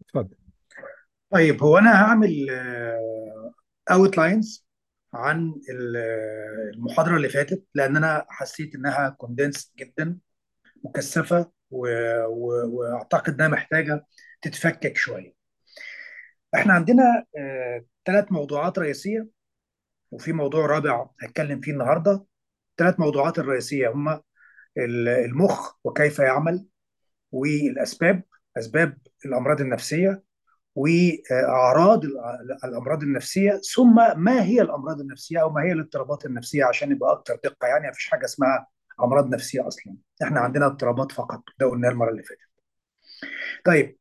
اتفضل طيب هو انا هعمل اوتلاينز عن ال- المحاضره اللي فاتت لان انا حسيت انها كوندنس جدا مكثفه و- و- واعتقد انها محتاجه تتفكك شويه احنا عندنا ثلاث موضوعات رئيسيه وفي موضوع رابع هتكلم فيه النهارده الثلاث موضوعات الرئيسيه هما ال- المخ وكيف يعمل والاسباب اسباب الامراض النفسيه واعراض الامراض النفسيه ثم ما هي الامراض النفسيه او ما هي الاضطرابات النفسيه عشان يبقى اكتر دقه يعني ما فيش حاجه اسمها امراض نفسيه اصلا احنا عندنا اضطرابات فقط ده قلناه المره اللي فاتت طيب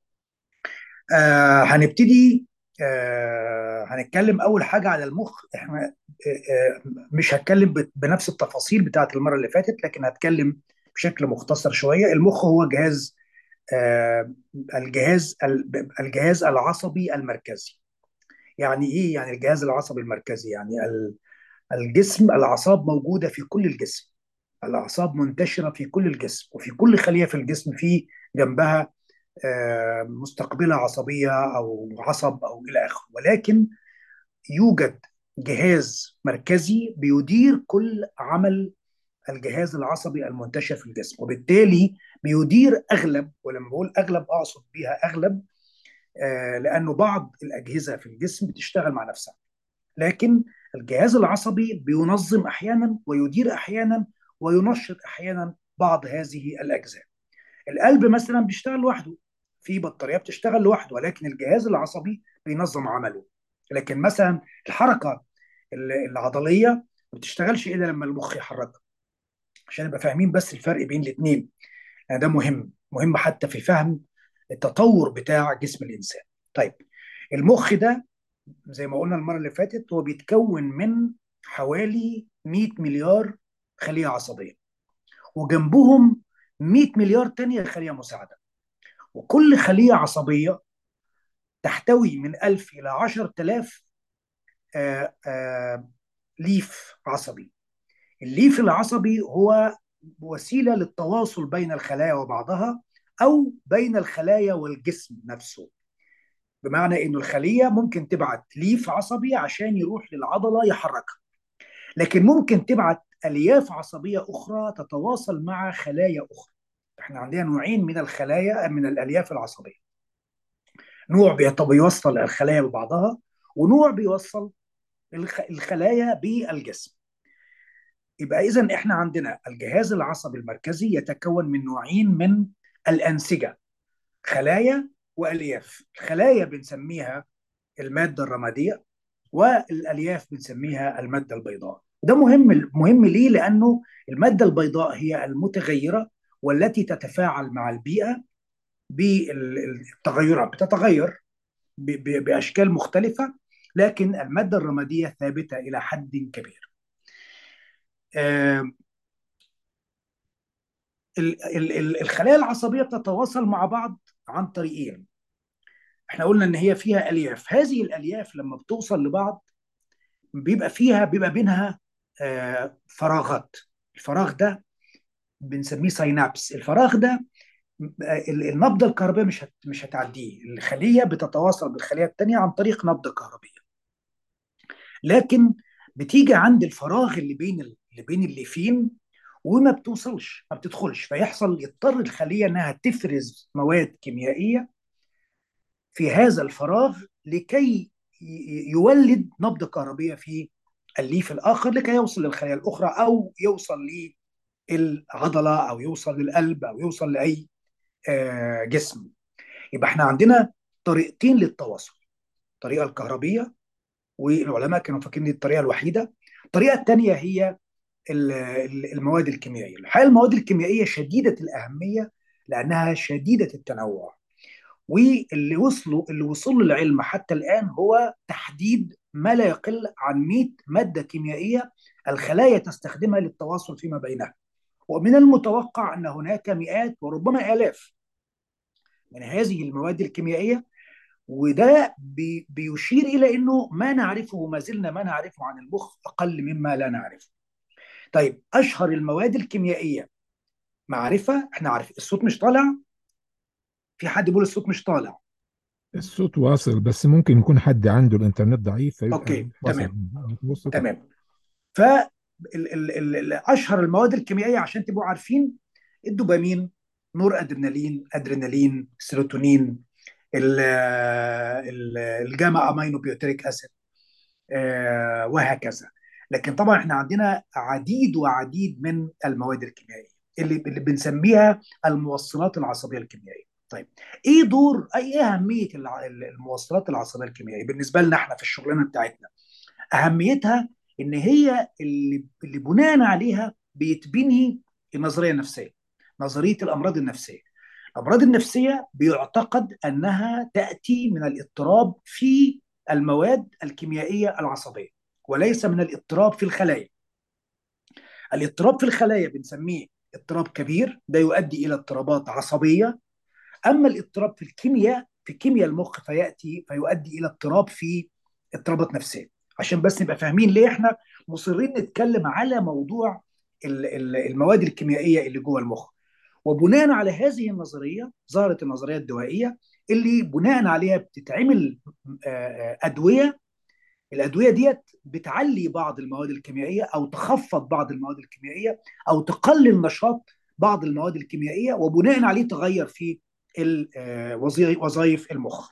آه هنبتدي آه هنتكلم اول حاجه على المخ احنا آه آه مش هتكلم ب- بنفس التفاصيل بتاعت المره اللي فاتت لكن هتكلم بشكل مختصر شويه المخ هو جهاز آه الجهاز الجهاز العصبي المركزي يعني ايه يعني الجهاز العصبي المركزي يعني ال- الجسم الاعصاب موجوده في كل الجسم الاعصاب منتشره في كل الجسم وفي كل خليه في الجسم في جنبها آه، مستقبله عصبيه او عصب او الى اخره ولكن يوجد جهاز مركزي بيدير كل عمل الجهاز العصبي المنتشر في الجسم وبالتالي بيدير اغلب ولما بقول اغلب اقصد بيها اغلب آه، لانه بعض الاجهزه في الجسم بتشتغل مع نفسها لكن الجهاز العصبي بينظم احيانا ويدير احيانا وينشط احيانا بعض هذه الاجزاء القلب مثلا بيشتغل لوحده في بطاريه بتشتغل لوحده ولكن الجهاز العصبي بينظم عمله لكن مثلا الحركه العضليه ما بتشتغلش الا لما المخ يحركها عشان نبقى فاهمين بس الفرق بين الاثنين يعني ده مهم مهم حتى في فهم التطور بتاع جسم الانسان طيب المخ ده زي ما قلنا المره اللي فاتت هو بيتكون من حوالي 100 مليار خليه عصبيه وجنبهم 100 مليار تانية خليه مساعده وكل خليه عصبيه تحتوي من 1000 الى 10000 آه، آه، ليف عصبي الليف العصبي هو وسيله للتواصل بين الخلايا وبعضها او بين الخلايا والجسم نفسه بمعنى انه الخليه ممكن تبعت ليف عصبي عشان يروح للعضله يحركها لكن ممكن تبعت الياف عصبيه اخرى تتواصل مع خلايا اخرى احنا عندنا نوعين من الخلايا من الالياف العصبيه نوع بيت- بيوصل الخلايا ببعضها ونوع بيوصل الخ- الخلايا بالجسم يبقى اذا احنا عندنا الجهاز العصبي المركزي يتكون من نوعين من الانسجه خلايا والياف الخلايا بنسميها الماده الرماديه والالياف بنسميها الماده البيضاء ده مهم مهم ليه لانه الماده البيضاء هي المتغيره والتي تتفاعل مع البيئه بالتغيرات بتتغير ب- ب- باشكال مختلفه لكن الماده الرماديه ثابته الى حد كبير آه، ال- ال- ال- الخلايا العصبيه بتتواصل مع بعض عن طريقين احنا قلنا ان هي فيها الياف هذه الالياف لما بتوصل لبعض بيبقى فيها بيبقى بينها آه، فراغات الفراغ ده بنسميه ساينابس الفراغ ده آه، النبضه الكهربائيه مش هت مش هتعديه الخليه بتتواصل بالخليه الثانيه عن طريق نبضه كهربيه لكن بتيجي عند الفراغ اللي بين ال- اللي بين الليفين وما بتوصلش ما بتدخلش فيحصل يضطر الخليه انها تفرز مواد كيميائيه في هذا الفراغ لكي ي- يولد نبضه كهربيه في الليف الاخر لكي يوصل للخلايا الاخرى او يوصل للعضله او يوصل للقلب او يوصل لاي آه، جسم يبقى احنا عندنا طريقتين للتواصل الطريقه الكهربيه والعلماء كانوا فاكرين دي الطريقه الوحيده الطريقه الثانيه هي ال- ال- المواد الكيميائيه الحقيقه المواد الكيميائيه شديده الاهميه لانها شديده التنوع واللي وصلوا اللي وصلوا للعلم حتى الان هو تحديد ما لا يقل عن 100 ماده كيميائيه الخلايا تستخدمها للتواصل فيما بينها ومن المتوقع ان هناك مئات وربما الاف من هذه المواد الكيميائيه وده بي بيشير الى انه ما نعرفه ما زلنا ما نعرفه عن المخ اقل مما لا نعرفه. طيب اشهر المواد الكيميائيه معرفه احنا عارف الصوت مش طالع في حد بيقول الصوت مش طالع الصوت واصل بس ممكن يكون حد عنده الانترنت ضعيف فيبقى اوكي مش واصل تمام بص طب تمام ف ال- ال- ال- ال- اشهر المواد الكيميائيه عشان تبقوا عارفين الدوبامين نور ادرينالين ادرينالين سيروتونين ال- ال- الجاما امينو بيوتريك اسيد آه، وهكذا لكن طبعا احنا عندنا عديد وعديد من المواد الكيميائيه اللي اللي بنسميها الموصلات العصبيه الكيميائيه طيب ايه دور اي ايه اهميه الع- الموصلات العصبيه الكيميائيه بالنسبه لنا احنا في الشغلانه بتاعتنا اهميتها ان هي اللي اللي بناء عليها بيتبني النظريه النفسيه نظريه الامراض النفسيه الامراض النفسيه بيعتقد انها تاتي من الاضطراب في المواد الكيميائيه العصبيه وليس من الاضطراب في الخلايا الاضطراب في الخلايا بنسميه اضطراب كبير ده يؤدي الى اضطرابات عصبيه اما الاضطراب في الكيمياء في كيمياء المخ فياتي فيؤدي الى اضطراب في اضطرابات نفسيه عشان بس نبقى فاهمين ليه احنا مصرين نتكلم على موضوع ال- ال- المواد الكيميائيه اللي جوه المخ وبناء على هذه النظريه ظهرت النظريه الدوائيه اللي بناء عليها بتتعمل آه، آه، ادويه الادويه ديت بتعلي بعض المواد الكيميائيه او تخفض بعض المواد الكيميائيه او تقلل نشاط بعض المواد الكيميائيه وبناء عليه تغير في ال- آه، وظي- وظائف المخ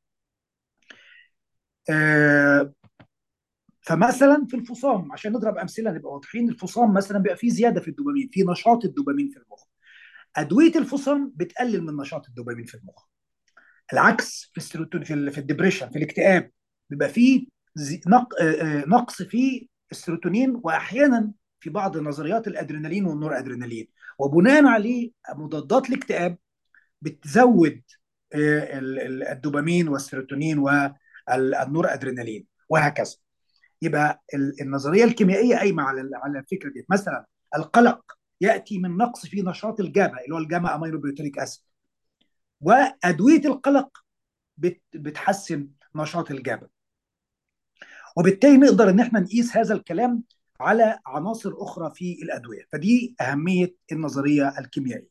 آه، فمثلا في الفصام عشان نضرب امثله نبقى واضحين الفصام مثلا بيبقى فيه زياده في الدوبامين في نشاط الدوبامين في المخ ادويه الفصام بتقلل من نشاط الدوبامين في المخ العكس في السيروتونين في, ال- في الدبريشن في الاكتئاب بيبقى فيه زي- نق... آه، آه، نقص في السيروتونين واحيانا في بعض نظريات الادرينالين والنور ادرينالين وبناء عليه مضادات الاكتئاب بتزود آه، ال- ال- الدوبامين والسيروتونين والنور ادرينالين وهكذا يبقى ال- النظريه الكيميائيه قايمه على ال- على الفكره دي مثلا القلق ياتي من نقص في نشاط الجابا اللي هو الجاما امينو بيوتريك اسيد وادويه القلق بت- بتحسن نشاط الجابا وبالتالي نقدر ان احنا نقيس هذا الكلام على عناصر اخرى في الادويه فدي اهميه النظريه الكيميائيه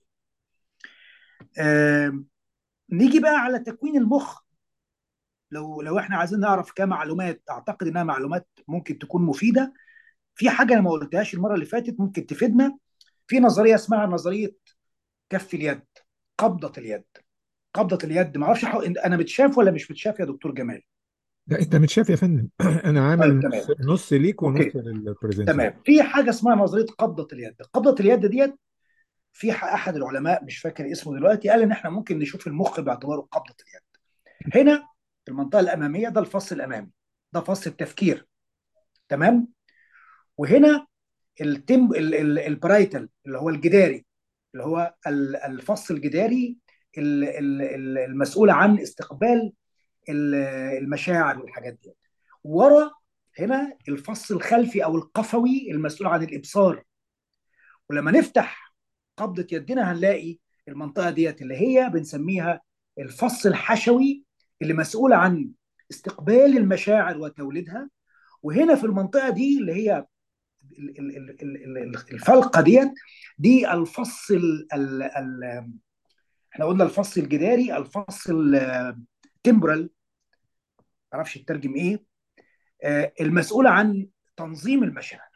آم، نيجي بقى على تكوين المخ لو لو احنا عايزين نعرف كمعلومات اعتقد انها معلومات ممكن تكون مفيده في حاجه انا ما قلتهاش المره اللي فاتت ممكن تفيدنا في نظريه اسمها نظريه كف اليد قبضه اليد قبضه اليد ما اعرفش حق... انا متشاف ولا مش متشاف يا دكتور جمال لا انت متشاف يا فندم انا طيب عامل تمام نص نص ليك ونص اوكي للبرزنتيشن تمام في حاجه اسمها نظريه قبضه اليد قبضه اليد ديت في ح- احد العلماء مش فاكر اسمه دلوقتي قال ان احنا ممكن نشوف المخ باعتباره قبضه اليد هنا المنطقه الاماميه ده الفص الامامي ده فص التفكير تمام وهنا التم ال- ال- البرايتال اللي هو الجداري اللي هو ال- الفص الجداري ال- ال- ال- المسؤول عن استقبال ال- المشاعر والحاجات دي ورا هنا الفص الخلفي او القفوي المسؤول عن الابصار ولما نفتح قبضه يدنا هنلاقي المنطقه ديت اللي هي بنسميها الفص الحشوي اللي مسؤول عن استقبال المشاعر وتوليدها وهنا في المنطقه دي اللي هي ال- ال- ال- ال- ال- الفلقه ديت دي الفص ال ال ال احنا قلنا الفص الجداري الفص التمبرال معرفش الترجم ايه آه، المسؤوله عن تنظيم المشاعر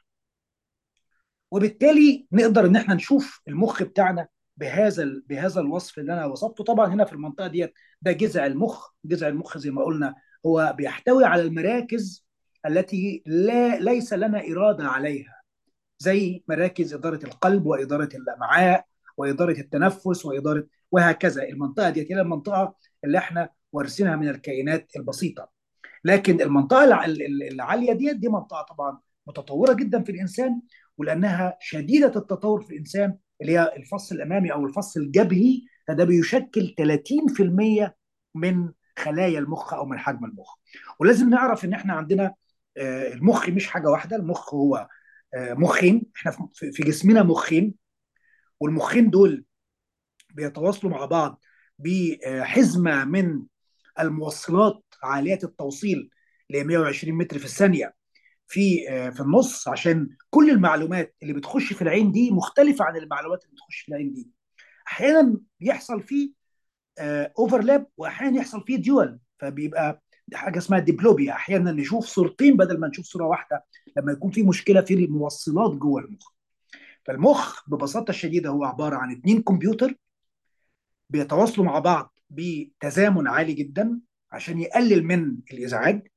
وبالتالي نقدر ان احنا نشوف المخ بتاعنا بهذا ال- بهذا الوصف اللي انا وصفته طبعا هنا في المنطقه ديت ده جذع المخ جذع المخ زي ما قلنا هو بيحتوي على المراكز التي لا ليس لنا اراده عليها زي مراكز اداره القلب واداره الامعاء واداره التنفس واداره وهكذا المنطقه ديت هي المنطقه اللي احنا وارثينها من الكائنات البسيطه لكن المنطقه الع- ال- ال- العاليه ديت دي منطقه طبعا متطوره جدا في الانسان ولانها شديده التطور في الانسان اللي هي الفص الامامي او الفص الجبهي فده بيشكل 30% من خلايا المخ او من حجم المخ ولازم نعرف ان احنا عندنا آه، المخ مش حاجه واحده المخ هو آه، مخين احنا في في جسمنا مخين والمخين دول بيتواصلوا مع بعض بحزمه من الموصلات عاليه التوصيل اللي هي 120 متر في الثانيه في آه، في النص عشان كل المعلومات اللي بتخش في العين دي مختلفه عن المعلومات اللي بتخش في العين دي احيانا بيحصل فيه اوفرلاب واحيانا يحصل فيه ديوال فبيبقى حاجه اسمها ديبلوبيا احيانا نشوف صورتين بدل ما نشوف صوره واحده لما يكون في مشكله في الموصلات جوه المخ فالمخ ببساطه شديده هو عباره عن اتنين كمبيوتر بيتواصلوا مع بعض بتزامن عالي جدا عشان يقلل من الازعاج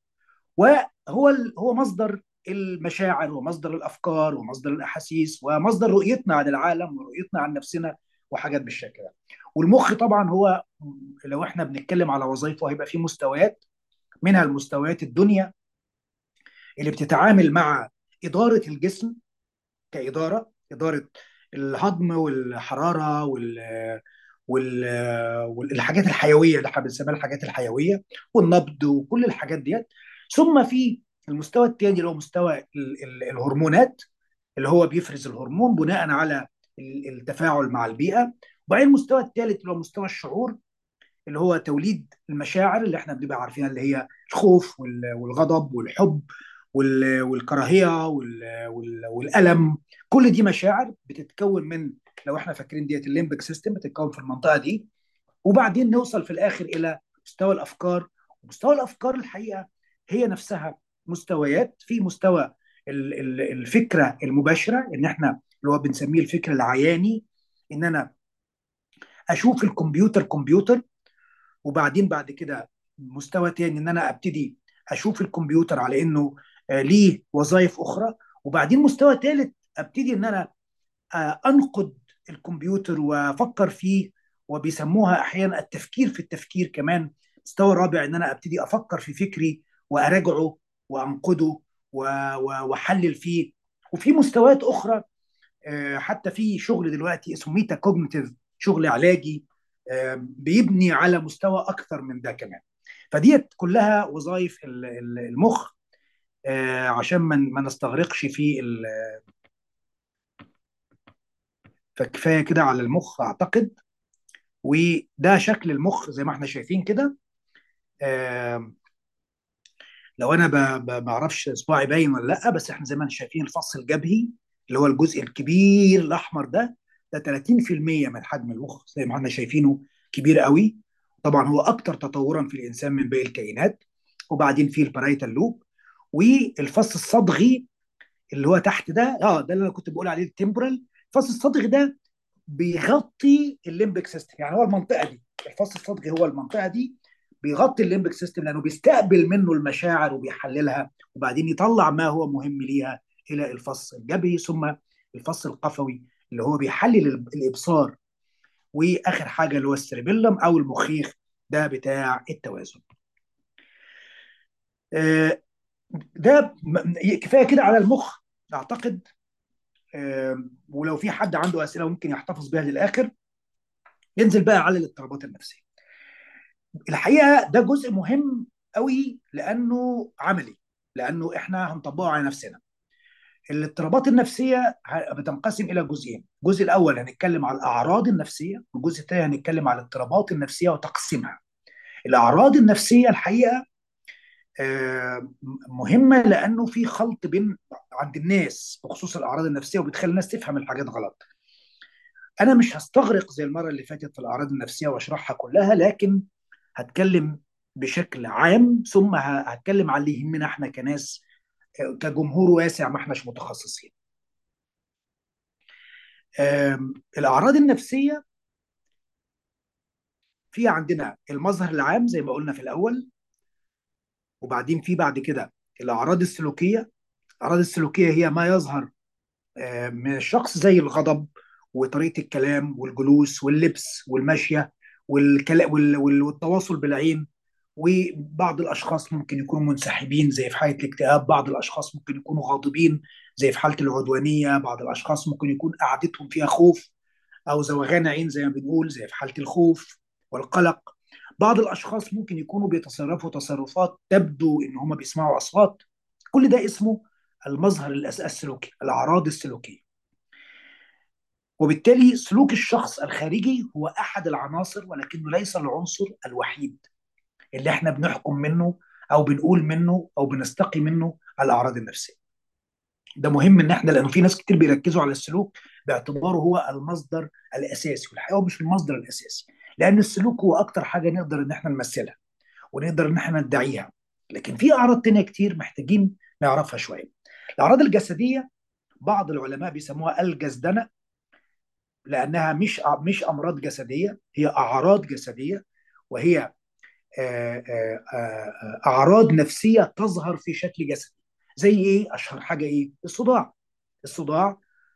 وهو هو مصدر المشاعر ومصدر الافكار ومصدر الاحاسيس ومصدر رؤيتنا عن العالم ورؤيتنا عن نفسنا وحاجات بالشكل ده والمخ طبعا هو لو احنا بنتكلم على وظائفه هيبقى فيه مستويات منها المستويات الدنيا اللي بتتعامل مع اداره الجسم كاداره اداره الهضم والحراره وال وال والحاجات الحيويه اللي احنا بنسميها الحاجات الحيويه والنبض وكل الحاجات ديت ثم في المستوى الثاني اللي هو مستوى ال ال الهرمونات اللي هو بيفرز الهرمون بناء على التفاعل مع البيئه وبعدين المستوى الثالث اللي هو مستوى الشعور اللي هو توليد المشاعر اللي احنا بنبقى عارفينها اللي هي الخوف والغضب والحب والكراهيه والالم كل دي مشاعر بتتكون من لو احنا فاكرين ديت الليمبك سيستم بتتكون في المنطقه دي وبعدين نوصل في الاخر الى مستوى الافكار مستوى الافكار الحقيقه هي نفسها مستويات في مستوى الفكره المباشره ان احنا اللي هو بنسميه الفكر العياني ان انا اشوف الكمبيوتر كمبيوتر وبعدين بعد كده مستوى تاني ان انا ابتدي اشوف الكمبيوتر على انه ليه وظائف اخرى وبعدين مستوى ثالث ابتدي ان انا انقد الكمبيوتر وافكر فيه وبيسموها احيانا التفكير في التفكير كمان مستوى رابع ان انا ابتدي افكر في فكري واراجعه وانقده واحلل فيه وفي مستويات اخرى حتى في شغل دلوقتي اسمه ميتا كوجنيتيف شغل علاجي بيبني على مستوى اكثر من ده كمان فديت كلها وظائف المخ عشان ما نستغرقش في فكفايه كده على المخ اعتقد وده شكل المخ زي ما احنا شايفين كده لو انا ما اعرفش صباعي باين ولا لا بس احنا زي ما احنا شايفين الفص الجبهي اللي هو الجزء الكبير الاحمر ده ده 30% من حجم المخ زي ما احنا شايفينه كبير قوي طبعا هو اكثر تطورا في الانسان من باقي الكائنات وبعدين في البرايتال لوب والفص الصدغي اللي هو تحت ده اه ده اللي انا كنت بقول عليه التمبرال الفص الصدغي ده بيغطي الليمبك سيستم يعني هو المنطقه دي الفص الصدغي هو المنطقه دي بيغطي الليمبك سيستم لانه بيستقبل منه المشاعر وبيحللها وبعدين يطلع ما هو مهم ليها الى الفص الجبهي ثم الفص القفوي اللي هو بيحلل الابصار واخر حاجه اللي هو السيربيلم او المخيخ ده بتاع التوازن ده كفايه كده على المخ اعتقد ولو في حد عنده اسئله ممكن يحتفظ بها للاخر ينزل بقى على الاضطرابات النفسيه الحقيقه ده جزء مهم قوي لانه عملي لانه احنا هنطبقه على نفسنا الاضطرابات النفسيه بتنقسم الى جزئين الجزء الاول هنتكلم على الاعراض النفسيه والجزء الثاني هنتكلم على الاضطرابات النفسيه وتقسيمها الاعراض النفسيه الحقيقه مهمه لانه في خلط بين عند الناس بخصوص الاعراض النفسيه وبتخلي الناس تفهم الحاجات غلط انا مش هستغرق زي المره اللي فاتت في الاعراض النفسيه واشرحها كلها لكن هتكلم بشكل عام ثم هتكلم على اللي يهمنا احنا كناس كجمهور واسع ما احناش متخصصين الاعراض النفسيه في عندنا المظهر العام زي ما قلنا في الاول وبعدين في بعد كده الاعراض السلوكيه الاعراض السلوكيه هي ما يظهر من الشخص زي الغضب وطريقه الكلام والجلوس واللبس والمشيه والتواصل بالعين وبعض الاشخاص ممكن يكونوا منسحبين زي في حاله الاكتئاب بعض الاشخاص ممكن يكونوا غاضبين زي في حاله العدوانيه بعض الاشخاص ممكن يكون قعدتهم فيها خوف او زوغان عين زي ما بنقول زي في حاله الخوف والقلق بعض الاشخاص ممكن يكونوا بيتصرفوا تصرفات تبدو ان هم بيسمعوا اصوات كل ده اسمه المظهر السلوكي الاعراض السلوكيه وبالتالي سلوك الشخص الخارجي هو احد العناصر ولكنه ليس العنصر الوحيد اللي احنا بنحكم منه او بنقول منه او بنستقي منه على الاعراض النفسيه ده مهم ان احنا لانه في ناس كتير بيركزوا على السلوك باعتباره هو المصدر الاساسي والحقيقه هو مش المصدر الاساسي لان السلوك هو اكتر حاجه نقدر ان احنا نمثلها ونقدر ان احنا ندعيها لكن في اعراض تانية كتير محتاجين نعرفها شويه الاعراض الجسديه بعض العلماء بيسموها الجسدنه لانها مش مش امراض جسديه هي اعراض جسديه وهي آه، آه، آه، اعراض نفسيه تظهر في شكل جسدي زي ايه اشهر حاجه ايه الصداع الصداع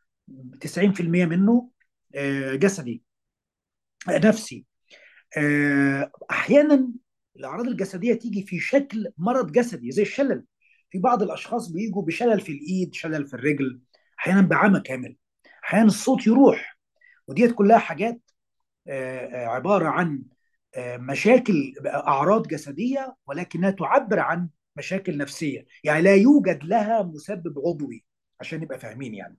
90% منه آه، جسدي آه، نفسي آه، احيانا الاعراض الجسديه تيجي في شكل مرض جسدي زي الشلل في بعض الاشخاص بيجوا بشلل في الايد شلل في الرجل احيانا بعمى كامل احيانا الصوت يروح وديت كلها حاجات آه، آه، عباره عن آه، مشاكل اعراض جسديه ولكنها تعبر عن مشاكل نفسيه يعني لا يوجد لها مسبب عضوي عشان نبقى فاهمين يعني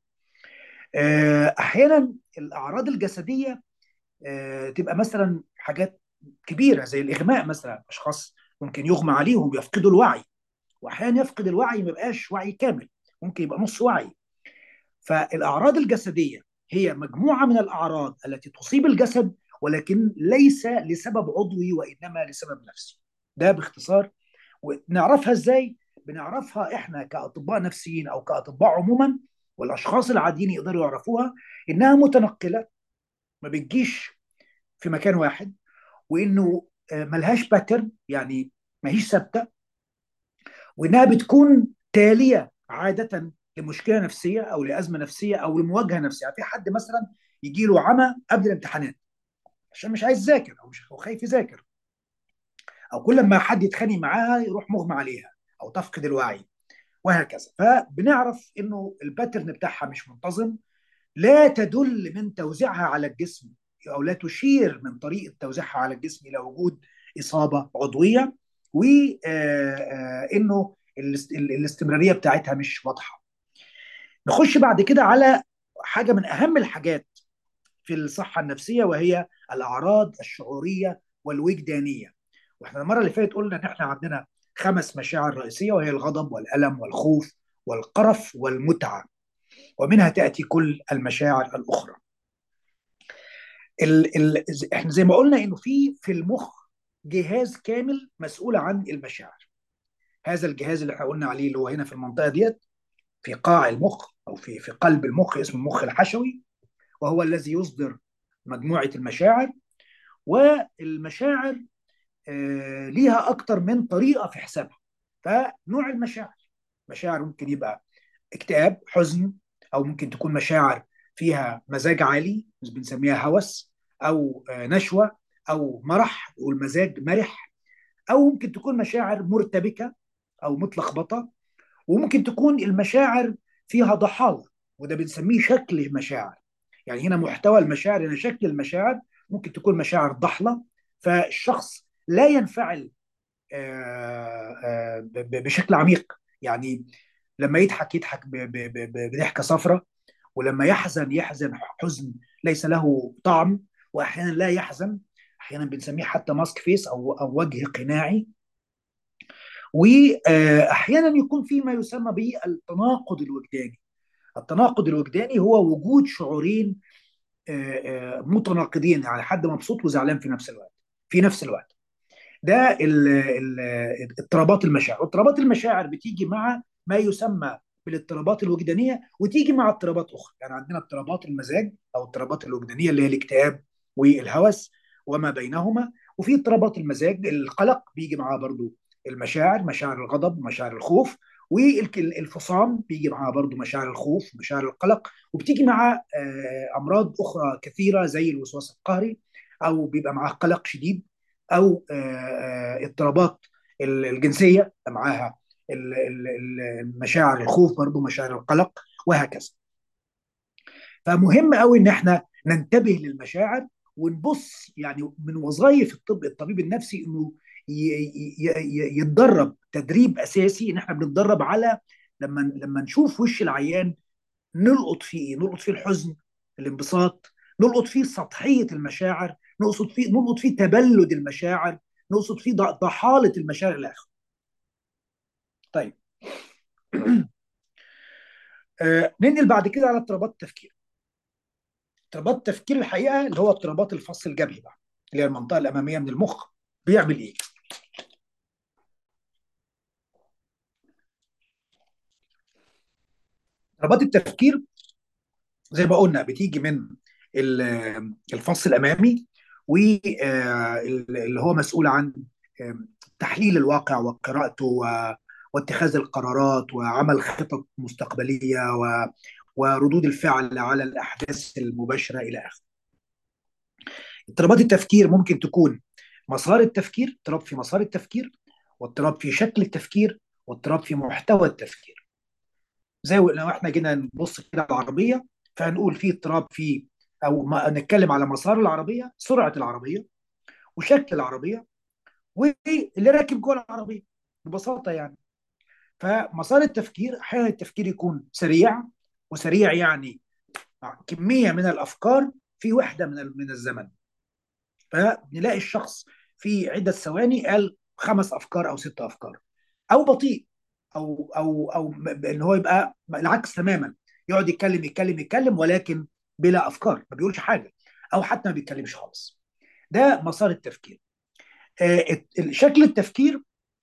آه، احيانا الاعراض الجسديه آه، تبقى مثلا حاجات كبيره زي الاغماء مثلا اشخاص ممكن يغمى عليهم يفقدوا الوعي واحيانا يفقد الوعي ما يبقاش وعي كامل ممكن يبقى نص وعي فالاعراض الجسديه هي مجموعه من الاعراض التي تصيب الجسد ولكن ليس لسبب عضوي وانما لسبب نفسي ده باختصار ونعرفها ازاي بنعرفها احنا كاطباء نفسيين او كاطباء عموما والاشخاص العاديين يقدروا يعرفوها انها متنقله ما بتجيش في مكان واحد وانه آه، ملهاش باترن يعني ما هيش ثابته وانها بتكون تاليه عاده لمشكله نفسيه او لازمه نفسيه او لمواجهه نفسيه يعني في حد مثلا يجي له عمى قبل الامتحانات عشان مش عايز يذاكر او مش أو خايف يذاكر او كل ما حد يتخانق معاها يروح مغمى عليها او تفقد الوعي وهكذا فبنعرف انه الباترن بتاعها مش منتظم لا تدل من توزيعها على الجسم او لا تشير من طريقه توزيعها على الجسم الى وجود اصابه عضويه وانه الاستمراريه بتاعتها مش واضحه. نخش بعد كده على حاجه من اهم الحاجات في الصحه النفسيه وهي الاعراض الشعوريه والوجدانيه. واحنا المره اللي فاتت قلنا ان احنا عندنا خمس مشاعر رئيسيه وهي الغضب والالم والخوف والقرف والمتعه. ومنها تاتي كل المشاعر الاخرى. ال ال احنا زي ما قلنا انه في في المخ جهاز كامل مسؤول عن المشاعر. هذا الجهاز اللي احنا قلنا عليه اللي هو هنا في المنطقه ديت في قاع المخ او في في قلب المخ اسمه المخ الحشوي وهو الذي يصدر مجموعه المشاعر والمشاعر آه ليها اكتر من طريقه في حسابها. فنوع المشاعر مشاعر ممكن يبقى اكتئاب، حزن، او ممكن تكون مشاعر فيها مزاج عالي بنسميها هوس او نشوه او مرح والمزاج مرح او ممكن تكون مشاعر مرتبكه او متلخبطه وممكن تكون المشاعر فيها ضحاله وده بنسميه شكل المشاعر يعني هنا محتوى المشاعر هنا شكل المشاعر ممكن تكون مشاعر ضحله فالشخص لا ينفعل بشكل عميق يعني لما يضحك يضحك بضحكه صفراء ولما يحزن يحزن حزن ليس له طعم واحيانا لا يحزن احيانا بنسميه حتى ماسك فيس او او وجه قناعي واحيانا يكون في ما يسمى بالتناقض الوجداني التناقض الوجداني هو وجود شعورين متناقضين يعني حد مبسوط وزعلان في نفس الوقت في نفس الوقت ده اضطرابات المشاعر واضطرابات المشاعر بتيجي مع ما يسمى بالاضطرابات الوجدانيه وتيجي مع اضطرابات اخرى يعني عندنا اضطرابات المزاج او اضطرابات الوجدانيه اللي هي الاكتئاب والهوس وما بينهما وفي اضطرابات المزاج القلق بيجي معاه برضو المشاعر مشاعر الغضب مشاعر الخوف والفصام بيجي معاه برضو مشاعر الخوف مشاعر القلق وبتيجي مع امراض اخرى كثيره زي الوسواس القهري او بيبقى معاه قلق شديد او اضطرابات الجنسيه معاها المشاعر الخوف برضو مشاعر القلق وهكذا فمهم قوي ان احنا ننتبه للمشاعر ونبص يعني من وظائف الطب الطبيب النفسي انه يتدرب تدريب اساسي ان احنا بنتدرب على لما لما نشوف وش العيان نلقط فيه ايه؟ نلقط فيه الحزن، الانبساط، نلقط فيه سطحيه المشاعر، نقصد فيه نلقط فيه تبلد المشاعر، نقصد فيه ضحاله المشاعر الى اخره. طيب آه ننقل بعد كده على اضطرابات التفكير اضطرابات التفكير الحقيقه اللي هو اضطرابات الفص الجبهي بقى اللي هي المنطقه الاماميه من المخ بيعمل ايه اضطرابات التفكير زي ما قلنا بتيجي من ال- الفص الامامي واللي هو مسؤول عن آم، تحليل الواقع وقراءته و- واتخاذ القرارات وعمل خطط مستقبليه و- وردود الفعل على الاحداث المباشره الى اخره. اضطرابات التفكير ممكن تكون مسار التفكير، اضطراب في مسار التفكير، واضطراب في شكل التفكير، واضطراب في محتوى التفكير. زي لو احنا جينا نبص كده على العربيه فهنقول في اضطراب في او ما نتكلم على مسار العربيه، سرعه العربيه، وشكل العربيه، واللي راكب جوه العربيه ببساطه يعني. فمسار التفكير احيانا التفكير يكون سريع وسريع يعني كميه من الافكار في وحده من من الزمن. فنلاقي الشخص في عدة ثواني قال خمس افكار او ست افكار او بطيء او او او م- ان هو يبقى العكس تماما يقعد يتكلم يتكلم يتكلم ولكن بلا افكار ما بيقولش حاجه او حتى ما بيتكلمش خالص ده مسار التفكير آه، الت- شكل التفكير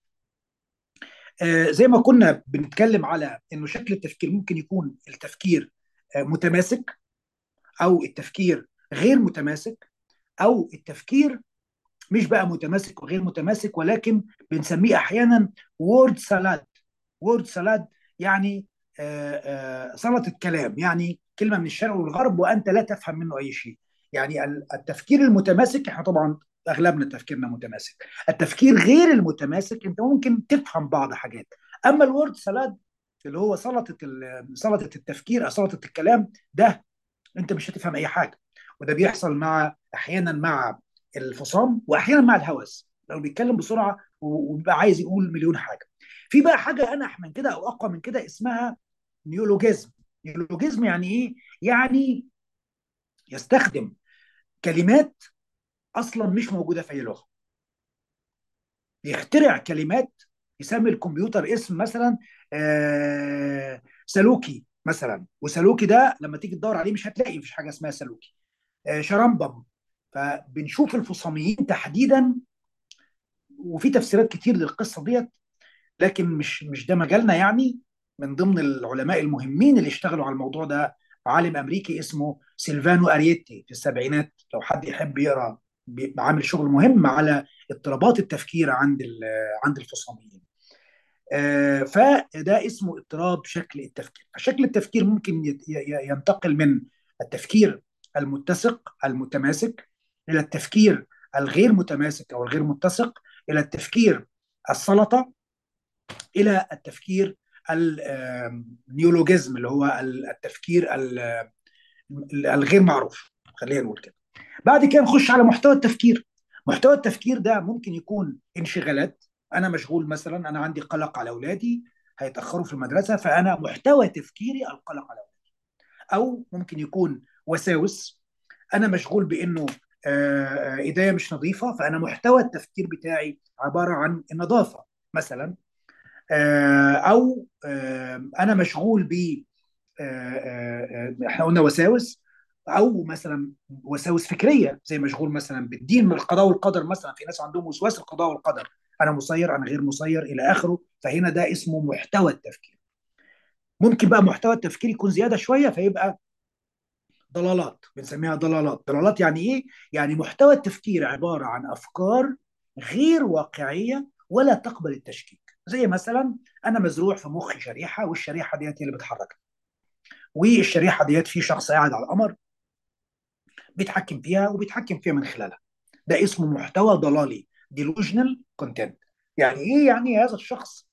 آه، زي ما كنا بنتكلم على انه شكل التفكير ممكن يكون التفكير آه، متماسك او التفكير غير متماسك او التفكير مش بقى متماسك وغير متماسك ولكن بنسميه احيانا وورد سالاد وورد سالاد يعني آه، آه، سلطه كلام يعني كلمه من الشرق والغرب وانت لا تفهم منه اي شيء يعني ال- التفكير المتماسك احنا طبعا اغلبنا تفكيرنا متماسك التفكير غير المتماسك انت ممكن تفهم بعض حاجات اما الوورد سالاد اللي هو سلطه ال- سلطه التفكير او سلطه الكلام ده انت مش هتفهم اي حاجه وده بيحصل مع احيانا مع الفصام واحيانا مع الهوس لو بيتكلم بسرعه و- وبيبقى عايز يقول مليون حاجه في بقى حاجه انح من كده او اقوى من كده اسمها نيولوجيزم نيولوجيزم يعني ايه يعني يستخدم كلمات اصلا مش موجوده في اي لغه يخترع كلمات يسمي الكمبيوتر اسم مثلا آه سلوكي مثلا وسلوكي ده لما تيجي تدور عليه مش هتلاقي مفيش حاجه اسمها سلوكي آه شرمبم فبنشوف الفصاميين تحديدا وفي تفسيرات كتير للقصه ديت لكن مش مش ده مجالنا يعني من ضمن العلماء المهمين اللي اشتغلوا على الموضوع ده عالم امريكي اسمه سيلفانو اريتي في السبعينات لو حد يحب يقرا بيبقى عامل شغل مهم على اضطرابات التفكير عند ال- عند الفصاميين آه، فده اسمه اضطراب شكل التفكير شكل التفكير ممكن يت- ي- ي- ينتقل من التفكير المتسق المتماسك الى التفكير الغير متماسك او الغير متسق الى التفكير السلطه الى التفكير النيولوجيزم اللي هو التفكير ال- الغير معروف خلينا نقول كده بعد كده نخش على محتوى التفكير محتوى التفكير ده ممكن يكون انشغالات انا مشغول مثلا انا عندي قلق على اولادي هيتاخروا في المدرسه فانا محتوى تفكيري القلق على اولادي او ممكن يكون وساوس انا مشغول بانه آه، آه، ايديا مش نظيفه فانا محتوى التفكير بتاعي عباره عن النظافه مثلا آه، او آه، انا مشغول ب آه، آه، آه، احنا قلنا وساوس او مثلا وساوس فكريه زي مشغول مثلا بالدين من القضاء والقدر مثلا في ناس عندهم وسواس القضاء والقدر انا مسير انا غير مسير الى اخره فهنا ده اسمه محتوى التفكير ممكن بقى محتوى التفكير يكون زياده شويه فيبقى ضلالات بنسميها ضلالات ضلالات يعني ايه يعني محتوى التفكير عباره عن افكار غير واقعيه ولا تقبل التشكيك زي مثلا انا مزروع في مخي شريحه والشريحه ديت هي اللي بتحركها والشريحه ديت في شخص قاعد على القمر بيتحكم فيها وبيتحكم فيها من خلالها ده اسمه محتوى ضلالي delusional content يعني ايه يعني هذا الشخص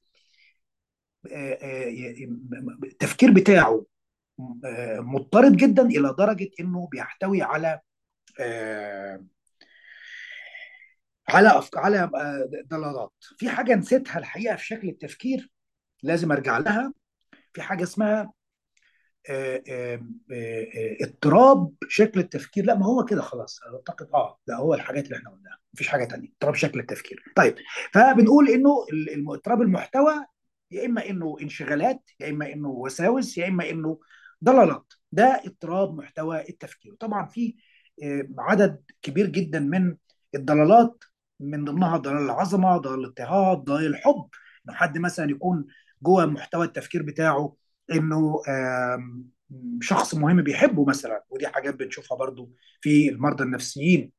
آه، آه، التفكير بتاعه آه، مضطرد جدا الى درجه انه بيحتوي على آه، على أفك... على آه، ضلالات في حاجه نسيتها الحقيقه في شكل التفكير لازم ارجع لها في حاجه اسمها آه، آه، آه، آه، اضطراب شكل التفكير لا ما هو كده خلاص اعتقد اه لا هو الحاجات اللي احنا قلناها مفيش حاجه تانية اضطراب شكل التفكير طيب فبنقول انه ال- الم- اضطراب المحتوى يا اما انه انشغالات يا اما انه وساوس يا اما انه ضلالات ده اضطراب محتوى التفكير طبعا في آه، عدد كبير جدا من الضلالات من ضمنها ضلال العظمه ضلال الاضطهاد ضلال الحب انه حد مثلا يكون جوه محتوى التفكير بتاعه انه آم، شخص مهم بيحبه مثلا ودي حاجات بنشوفها برضو في المرضى النفسيين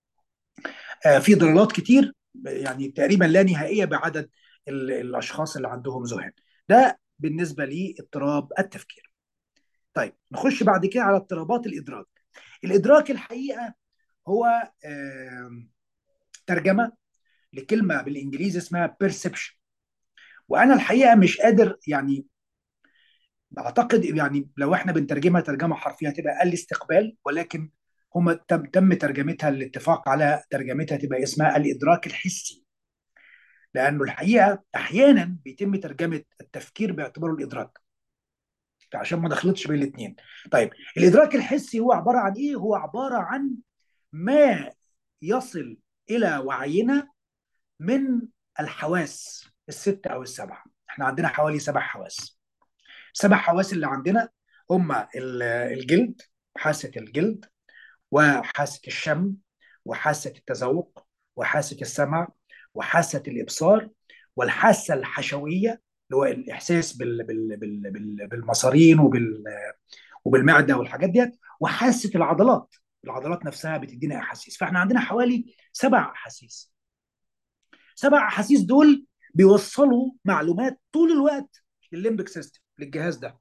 آه، في ضلالات كتير يعني تقريبا لا نهائيه بعدد ال- الاشخاص اللي عندهم ذهان ده بالنسبه لاضطراب التفكير طيب نخش بعد كده على اضطرابات الادراك الادراك الحقيقه هو آم، ترجمه لكلمه بالانجليزي اسمها perception وانا الحقيقه مش قادر يعني اعتقد يعني لو احنا بنترجمها ترجمه حرفيه هتبقى الاستقبال ولكن هم تم تم ترجمتها الاتفاق على ترجمتها تبقى اسمها الادراك الحسي لانه الحقيقه احيانا بيتم ترجمه التفكير باعتباره الادراك عشان ما نخلطش بين الاثنين طيب الادراك الحسي هو عباره عن ايه هو عباره عن ما يصل الى وعينا من الحواس الست او السبعه احنا عندنا حوالي سبع حواس سبع حواس اللي عندنا هم ال- الجلد حاسه الجلد وحاسه الشم وحاسه التذوق وحاسه السمع وحاسه الابصار والحاسه الحشويه اللي هو الاحساس بال بال بال بال بالمصارين وبال وبالمعده والحاجات ديت وحاسه العضلات العضلات نفسها بتدينا احاسيس فاحنا عندنا حوالي سبع احاسيس سبع احاسيس دول بيوصلوا معلومات طول الوقت للليمبك سيستم للجهاز ده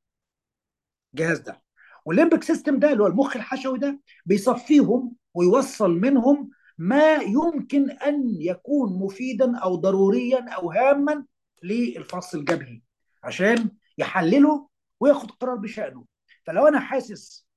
الجهاز ده والليمبك سيستم ده اللي هو المخ الحشوي ده بيصفيهم ويوصل منهم ما يمكن ان يكون مفيدا او ضروريا او هاما للفص الجبهي عشان يحلله وياخد قرار بشأنه فلو انا حاسس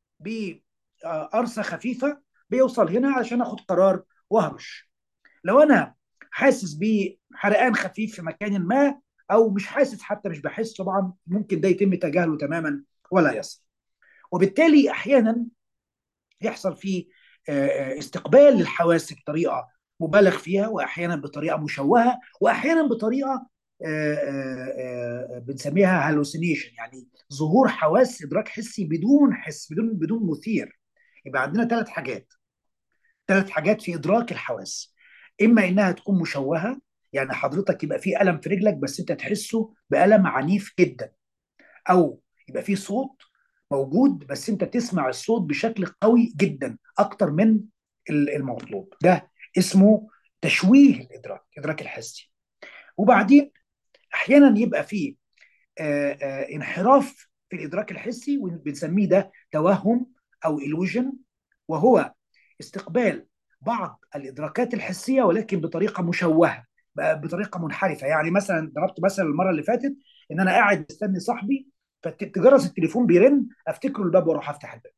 بقرصه خفيفه بيوصل هنا علشان اخد قرار واهرش لو انا حاسس بحرقان خفيف في مكان ما او مش حاسس حتى مش بحس طبعا ممكن ده يتم تجاهله تماما ولا يصل وبالتالي احيانا يحصل فيه آه، آه، استقبال للحواس بطريقه مبالغ فيها واحيانا بطريقه مشوهه واحيانا بطريقه آه، آه، آه، بنسميها هالوسينيشن يعني ظهور حواس ادراك حسي بدون حس بدون بدون مثير يبقى عندنا ثلاث حاجات ثلاث حاجات في ادراك الحواس اما انها تكون مشوهه يعني حضرتك يبقى في الم في رجلك بس انت تحسه بالم عنيف جدا او يبقى في صوت موجود بس انت تسمع الصوت بشكل قوي جدا اكتر من ال- المطلوب ده اسمه تشويه الادراك الادراك الحسي وبعدين احيانا يبقى في آه، آه، انحراف في الادراك الحسي وبنسميه ده توهم او illusion وهو استقبال بعض الادراكات الحسيه ولكن بطريقه مشوهه بقى بطريقه منحرفه يعني مثلا ضربت مثلا المره اللي فاتت ان انا قاعد مستني صاحبي فتجرس التليفون بيرن افتكره الباب واروح افتح الباب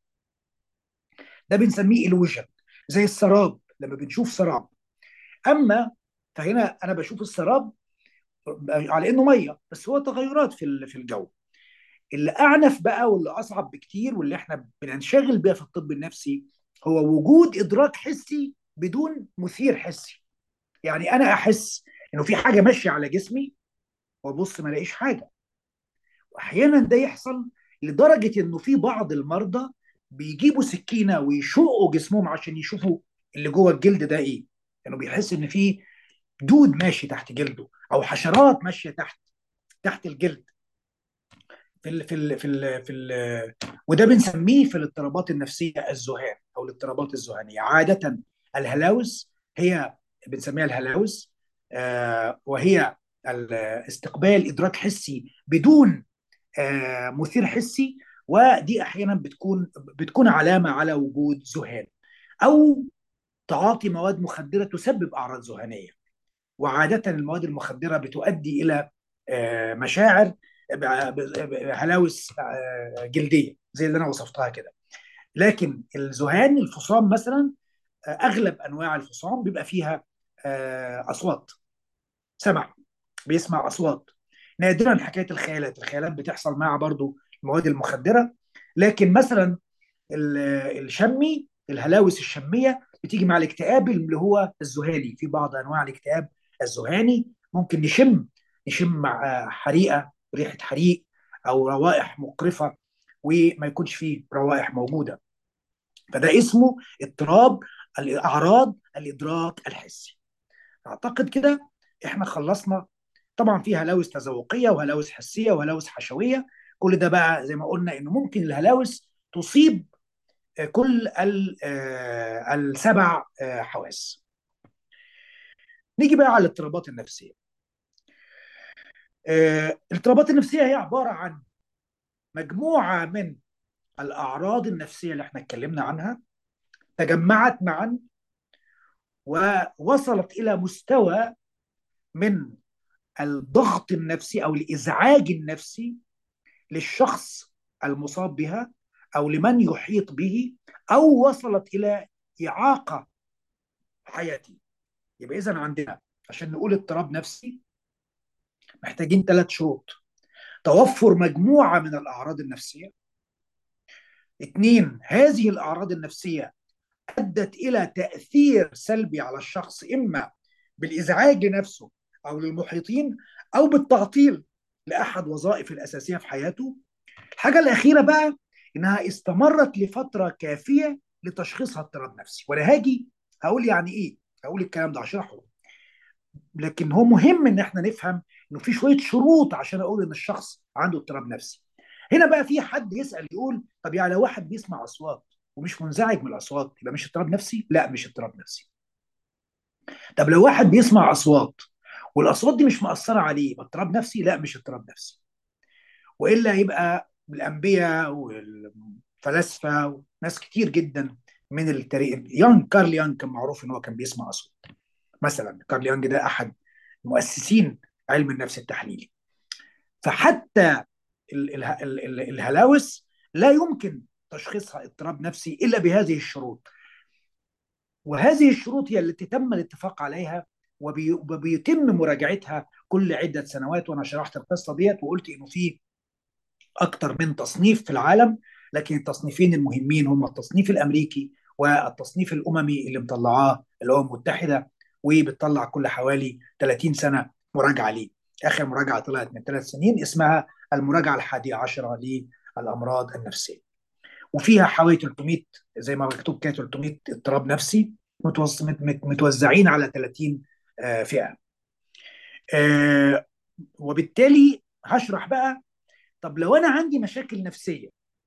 ده بنسميه illusion زي السراب لما بنشوف سراب اما فهنا انا بشوف السراب على انه ميه بس هو تغيرات في ال- في الجو اللي اعنف بقى واللي اصعب بكتير واللي احنا بننشغل بيها في الطب النفسي هو وجود ادراك حسي بدون مثير حسي يعني انا احس انه في حاجه ماشيه على جسمي وابص ما الاقيش حاجه واحيانا ده يحصل لدرجه انه في بعض المرضى بيجيبوا سكينه ويشقوا جسمهم عشان يشوفوا اللي جوه الجلد ده ايه لانه بيحس ان في دود ماشي تحت جلده او حشرات ماشيه تحت تحت الجلد في ال في ال في ال في ال وده بنسميه في الاضطرابات النفسيه الذهان او الاضطرابات الذهانيه عاده الهلاوس هي بنسميها الهلاوس آه وهي ال- استقبال ادراك حسي بدون آه مثير حسي ودي احيانا بتكون بتكون علامه على وجود ذهان او تعاطي مواد مخدره تسبب اعراض ذهانيه وعاده المواد المخدره بتؤدي الى آه، مشاعر ب- ب- هلاوس آه، جلديه زي اللي انا وصفتها كده لكن الذهان الفصام مثلا آه، اغلب انواع الفصام بيبقى فيها آه، اصوات سمع بيسمع اصوات نادرا حكايه الخيالات الخيالات بتحصل مع برضو المواد المخدره لكن مثلا ال- الشمي الهلاوس الشميه بتيجي مع الاكتئاب اللي هو الذهاني في بعض انواع الاكتئاب الذهاني ممكن نشم نشم مع حريقه ريحه حريق او روائح مقرفه وما يكونش فيه روائح موجوده فده اسمه اضطراب الاعراض الادراك الحسي اعتقد كده احنا خلصنا طبعا في هلاوس تذوقيه وهلاوس حسيه وهلاوس حشويه كل ده بقى زي ما قلنا انه ممكن الهلاوس تصيب كل السبع حواس نيجي بقى على الاضطرابات النفسيه الاضطرابات النفسيه هي عباره عن مجموعه من الاعراض النفسيه اللي احنا اتكلمنا عنها تجمعت معا ووصلت الى مستوى من الضغط النفسي او الازعاج النفسي للشخص المصاب بها او لمن يحيط به او وصلت الى اعاقه حياتي يبقى اذا عندنا عشان نقول اضطراب نفسي محتاجين ثلاث شروط توفر مجموعه من الاعراض النفسيه اثنين هذه الاعراض النفسيه ادت الى تاثير سلبي على الشخص اما بالازعاج لنفسه او للمحيطين او بالتعطيل لاحد وظائف الاساسيه في حياته الحاجه الاخيره بقى انها استمرت لفتره كافيه لتشخيصها اضطراب نفسي وانا هاجي هقول يعني ايه هقول الكلام ده اشرحه لكن هو مهم ان احنا نفهم انه في شويه شروط عشان اقول ان الشخص عنده اضطراب نفسي هنا بقى في حد يسال يقول طب يعني لو واحد بيسمع اصوات ومش منزعج من الاصوات يبقى مش اضطراب نفسي لا مش اضطراب نفسي طب لو واحد بيسمع اصوات والاصوات دي مش مأثره عليه يبقى اضطراب نفسي لا مش اضطراب نفسي والا يبقى الانبياء والفلاسفه وناس كتير جدا من التاريخ يانج كارل يانج كان معروف ان هو كان بيسمع اصوات مثلا كارل يانج ده احد مؤسسين علم النفس التحليلي فحتى الهلاوس لا يمكن تشخيصها اضطراب نفسي الا بهذه الشروط وهذه الشروط هي التي تم الاتفاق عليها وبيتم مراجعتها كل عده سنوات وانا شرحت القصه ديت وقلت انه في اكثر من تصنيف في العالم لكن التصنيفين المهمين هم التصنيف الامريكي والتصنيف الاممي اللي مطلعاه الامم المتحده وبتطلع كل حوالي 30 سنه مراجعه ليه اخر مراجعه طلعت من ثلاث سنين اسمها المراجعه الحادية عشرة للامراض النفسيه وفيها حوالي 300 زي ما مكتوب كده 300 اضطراب نفسي متوزعين على 30 فئه وبالتالي هشرح بقى طب لو انا عندي مشاكل نفسيه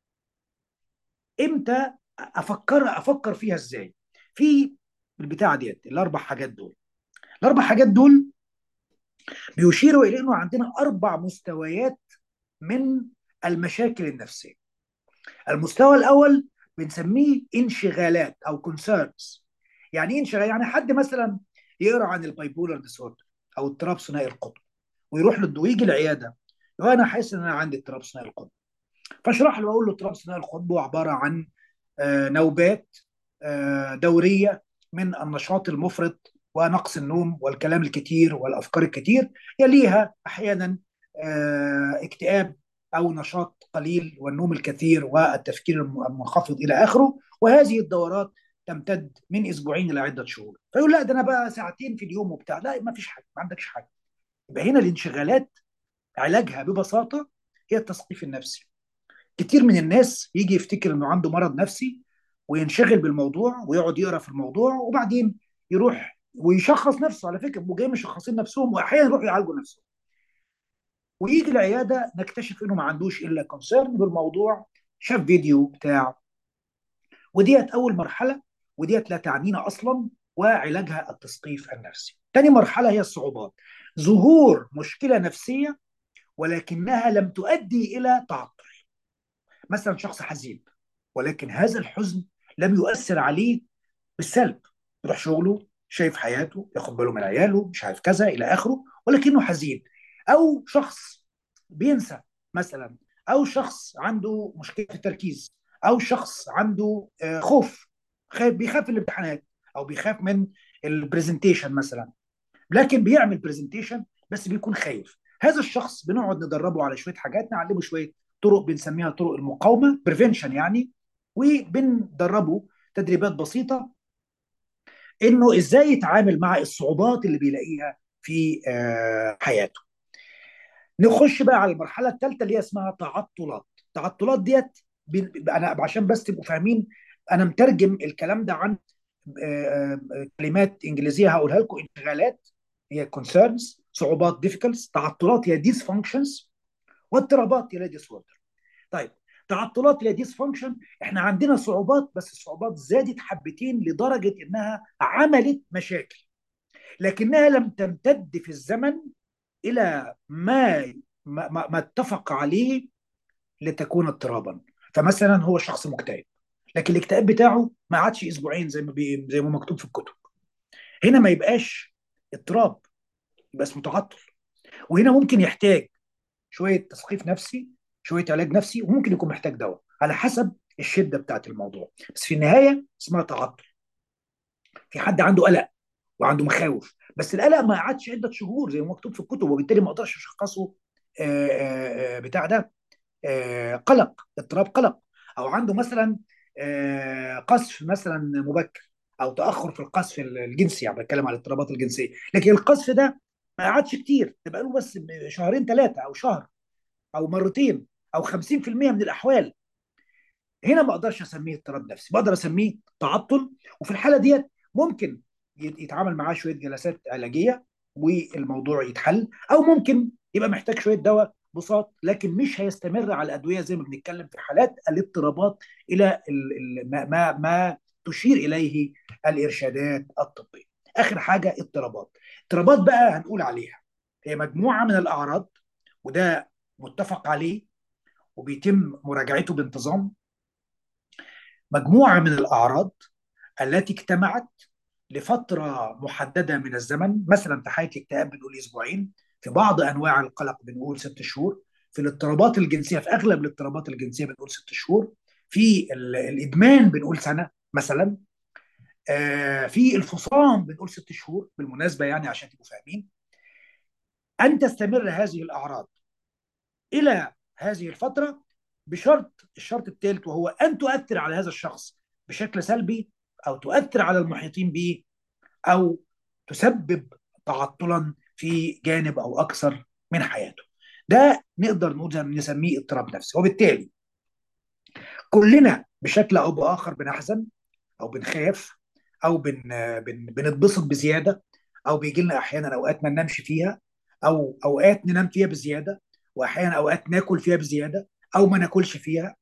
امتى افكر افكر فيها ازاي في البتاعه ديت الاربع حاجات دول الاربع حاجات دول بيشيروا الى انه عندنا اربع مستويات من المشاكل النفسيه المستوى الاول بنسميه انشغالات او كونسيرنز يعني ايه انشغال يعني حد مثلا يقرا عن البايبولر ديسوردر او اضطراب ثنائي القطب ويروح له ويجي العياده يقول انا حاسس ان انا عندي اضطراب ثنائي القطب فاشرح له اقول له اضطراب ثنائي القطب هو عباره عن آه نوبات آه دوريه من النشاط المفرط ونقص النوم والكلام الكتير والافكار الكتير يليها احيانا آه اكتئاب او نشاط قليل والنوم الكثير والتفكير المنخفض الى اخره وهذه الدورات تمتد من اسبوعين الى عده شهور فيقول لا ده انا بقى ساعتين في اليوم وبتاع لا ما فيش حاجه ما عندكش حاجه يبقى هنا الانشغالات علاجها ببساطه هي التثقيف النفسي كتير من الناس يجي يفتكر انه عنده مرض نفسي وينشغل بالموضوع ويقعد يقرا في الموضوع وبعدين يروح ويشخص نفسه على فكره وجاي مشخصين نفسهم واحيانا يروحوا يعالجوا نفسهم ويجي العياده نكتشف انه ما عندوش الا كونسيرن بالموضوع شاف فيديو بتاع وديت اول مرحله وديت لا تعنينا اصلا وعلاجها التثقيف النفسي. تاني مرحله هي الصعوبات. ظهور مشكله نفسيه ولكنها لم تؤدي الى تعطل. مثلا شخص حزين ولكن هذا الحزن لم يؤثر عليه بالسلب. يروح شغله شايف حياته ياخد باله من عياله مش عارف كذا الى اخره ولكنه حزين. او شخص بينسى مثلا او شخص عنده مشكله في التركيز او شخص عنده خوف خايف بيخاف من الامتحانات او بيخاف من البرزنتيشن مثلا لكن بيعمل برزنتيشن بس بيكون خايف هذا الشخص بنقعد ندربه على شويه حاجات نعلمه شويه طرق بنسميها طرق المقاومه بريفنشن يعني وبندربه تدريبات بسيطه انه ازاي يتعامل مع الصعوبات اللي بيلاقيها في حياته نخش بقى على المرحله الثالثه اللي هي اسمها تعطلات التعطلات ديت انا عشان بس تبقوا فاهمين انا مترجم الكلام ده عن كلمات انجليزيه هقولها لكم انشغالات هي concerns صعوبات difficulties تعطلات هي dysfunctions واضطرابات هي disorder طيب تعطلات اللي ديس فانكشن احنا عندنا صعوبات بس الصعوبات زادت حبتين لدرجه انها عملت مشاكل لكنها لم تمتد في الزمن الى ما ما, ما ما اتفق عليه لتكون اضطرابا فمثلا هو شخص مكتئب لكن الاكتئاب بتاعه ما عادش اسبوعين زي ما بي زي ما مكتوب في الكتب هنا ما يبقاش اضطراب يبقى اسمه تعطل وهنا ممكن يحتاج شويه تثقيف نفسي شويه علاج نفسي وممكن يكون محتاج دواء على حسب الشده بتاعت الموضوع بس في النهايه اسمها تعطل في حد عنده قلق وعنده مخاوف بس القلق ما قعدش عده شهور زي ما مكتوب في الكتب وبالتالي ما اقدرش اشخصه آه، آه، آه، بتاع ده آه، قلق اضطراب قلق او عنده مثلا آه، قذف مثلا مبكر او تاخر في القذف الجنسي يعني بتكلم على الاضطرابات الجنسيه لكن القذف ده ما قعدش كتير ده بقى له بس شهرين ثلاثه او شهر او مرتين او 50% من الاحوال هنا ما اقدرش اسميه اضطراب نفسي بقدر اسميه تعطل وفي الحاله ديت ممكن يت- يتعامل معاه شويه جلسات علاجيه والموضوع يتحل او ممكن يبقى محتاج شويه دواء بساط لكن مش هيستمر على الادويه زي ما بنتكلم في حالات الاضطرابات الى ال- ال- ما ما ما تشير اليه الارشادات الطبيه. اخر حاجه اضطرابات. اضطرابات بقى هنقول عليها هي مجموعه من الاعراض وده متفق عليه وبيتم مراجعته بانتظام مجموعه من الاعراض التي اجتمعت لفتره محدده من الزمن مثلا في حاله الاكتئاب بنقول اسبوعين في بعض انواع القلق بنقول ست شهور في الاضطرابات الجنسيه في اغلب الاضطرابات الجنسيه بنقول ست شهور في ال- الادمان بنقول سنه مثلا آه، في الفصام بنقول ست شهور بالمناسبه يعني عشان تبقوا فاهمين ان تستمر هذه الاعراض الى هذه الفتره بشرط الشرط الثالث وهو ان تؤثر على هذا الشخص بشكل سلبي او تؤثر على المحيطين به او تسبب تعطلا في جانب او اكثر من حياته. ده نقدر نقول زي ما نسميه اضطراب نفسي وبالتالي كلنا بشكل او باخر بنحزن او بنخاف او بن بن بنتبسط بزياده او بيجي لنا احيانا اوقات ما ننامش فيها او اوقات ننام فيها بزياده واحيانا اوقات ناكل فيها بزياده او ما ناكلش فيها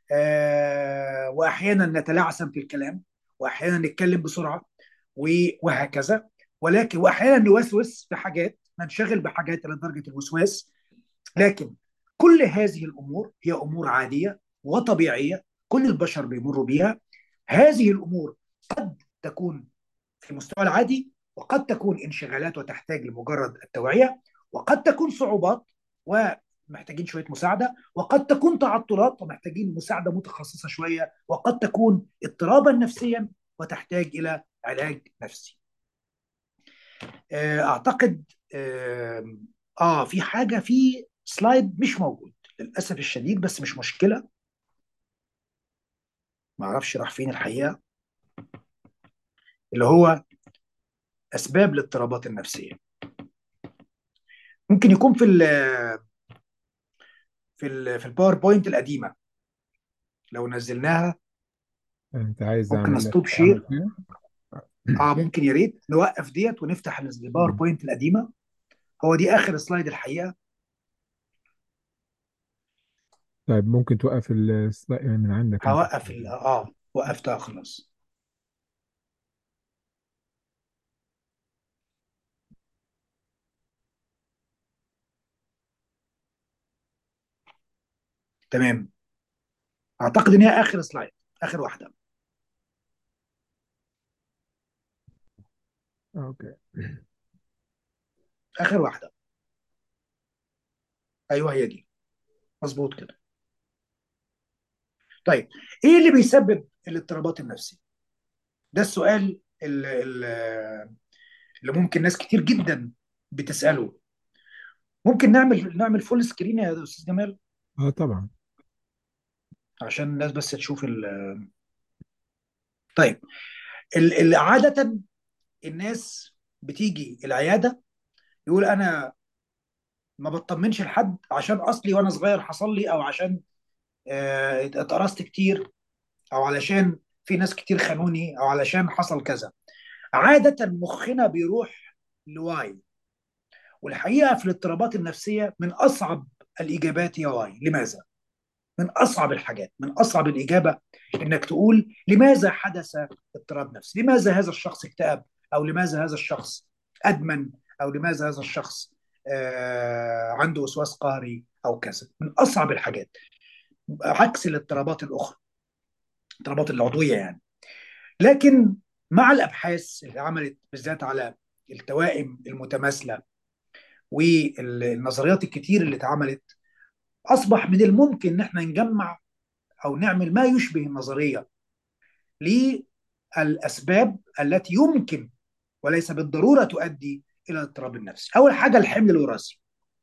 آه واحيانا نتلعثم في الكلام واحيانا نتكلم بسرعه و- وهكذا ولكن واحيانا نوسوس في حاجات ننشغل بحاجات لدرجه الوسواس لكن كل هذه الامور هي امور عاديه وطبيعيه كل البشر بيمروا بيها هذه الامور قد تكون في المستوى العادي وقد تكون انشغالات وتحتاج لمجرد التوعيه وقد تكون صعوبات ومحتاجين شويه مساعده وقد تكون تعطلات ومحتاجين مساعده متخصصه شويه وقد تكون اضطرابا نفسيا وتحتاج الى علاج نفسي. آه، اعتقد آه, اه في حاجه في سلايد مش موجود للاسف الشديد بس مش مشكله ما اعرفش راح فين الحقيقه اللي هو اسباب الاضطرابات النفسيه ممكن يكون في ال في ال في الباوربوينت القديمه لو نزلناها انت عايز ممكن اعمل استوب اعمل شير فيها اه ممكن يا ريت نوقف ديت ونفتح الباوربوينت القديمه هو دي اخر سلايد الحقيقه طيب ممكن توقف السلايد من عندك انت هوقف ال- اه وقفتها خلاص تمام اعتقد ان هي اخر سلايد اخر واحده اوكي اخر واحده ايوه هي دي مظبوط كده طيب ايه اللي بيسبب الاضطرابات النفسيه ده السؤال اللي, اللي ممكن ناس كتير جدا بتساله ممكن نعمل نعمل فول سكرين يا استاذ جمال اه طبعا عشان الناس بس تشوف ال- طيب ال- ال- عاده الناس بتيجي العياده يقول انا ما بطمنش لحد عشان اصلي وانا صغير حصل لي او عشان آه، اتقرصت كتير او علشان في ناس كتير خانوني او علشان حصل كذا عادة مخنا بيروح لواي والحقيقة في الاضطرابات النفسية من أصعب الإجابات هي واي لماذا؟ من اصعب الحاجات من اصعب الاجابه انك تقول لماذا حدث اضطراب نفسي؟ لماذا هذا الشخص اكتئب؟ او لماذا هذا الشخص ادمن؟ او لماذا هذا الشخص آه عنده وسواس قهري او كذا؟ من اصعب الحاجات عكس الاضطرابات الاخرى الاضطرابات العضويه يعني لكن مع الابحاث اللي عملت بالذات على التوائم المتماثله والنظريات الكتير اللي اتعملت اصبح من الممكن ان احنا نجمع او نعمل ما يشبه النظريه للاسباب التي يمكن وليس بالضروره تؤدي الى الاضطراب النفسي. اول حاجه الحمل الوراثي.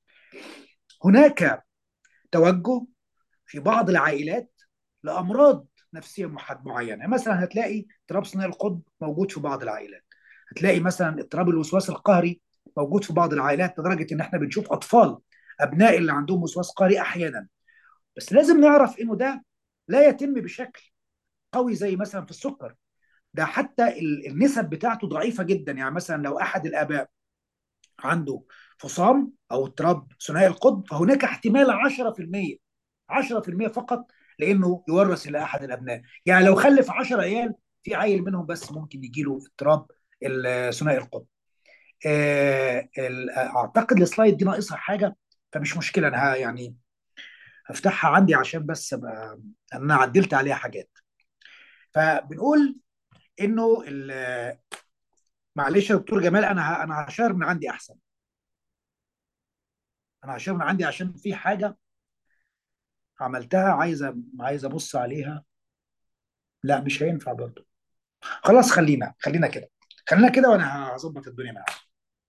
هناك توجه في بعض العائلات لامراض نفسيه معينه، يعني مثلا هتلاقي اضطراب ثنائي القطب موجود في بعض العائلات. هتلاقي مثلا اضطراب الوسواس القهري موجود في بعض العائلات لدرجه ان احنا بنشوف اطفال ابناء اللي عندهم وسواس قهري احيانا بس لازم نعرف انه ده لا يتم بشكل قوي زي مثلا في السكر ده حتى النسب بتاعته ضعيفه جدا يعني مثلا لو احد الاباء عنده فصام او اضطراب ثنائي القطب فهناك احتمال 10% 10% فقط لانه يورث الى احد الابناء يعني لو خلف 10 عيال في عيل منهم بس ممكن يجي له اضطراب ثنائي القطب آه اعتقد السلايد دي ناقصها حاجه فمش مشكله انا يعني هفتحها عندي عشان بس ابقى انا عدلت عليها حاجات فبنقول انه معلش يا دكتور جمال انا انا هشار من عندي احسن انا هشار من عندي عشان في حاجه عملتها عايز عايز ابص عليها لا مش هينفع برضه خلاص خلينا خلينا كده خلينا كده وانا هظبط الدنيا معاك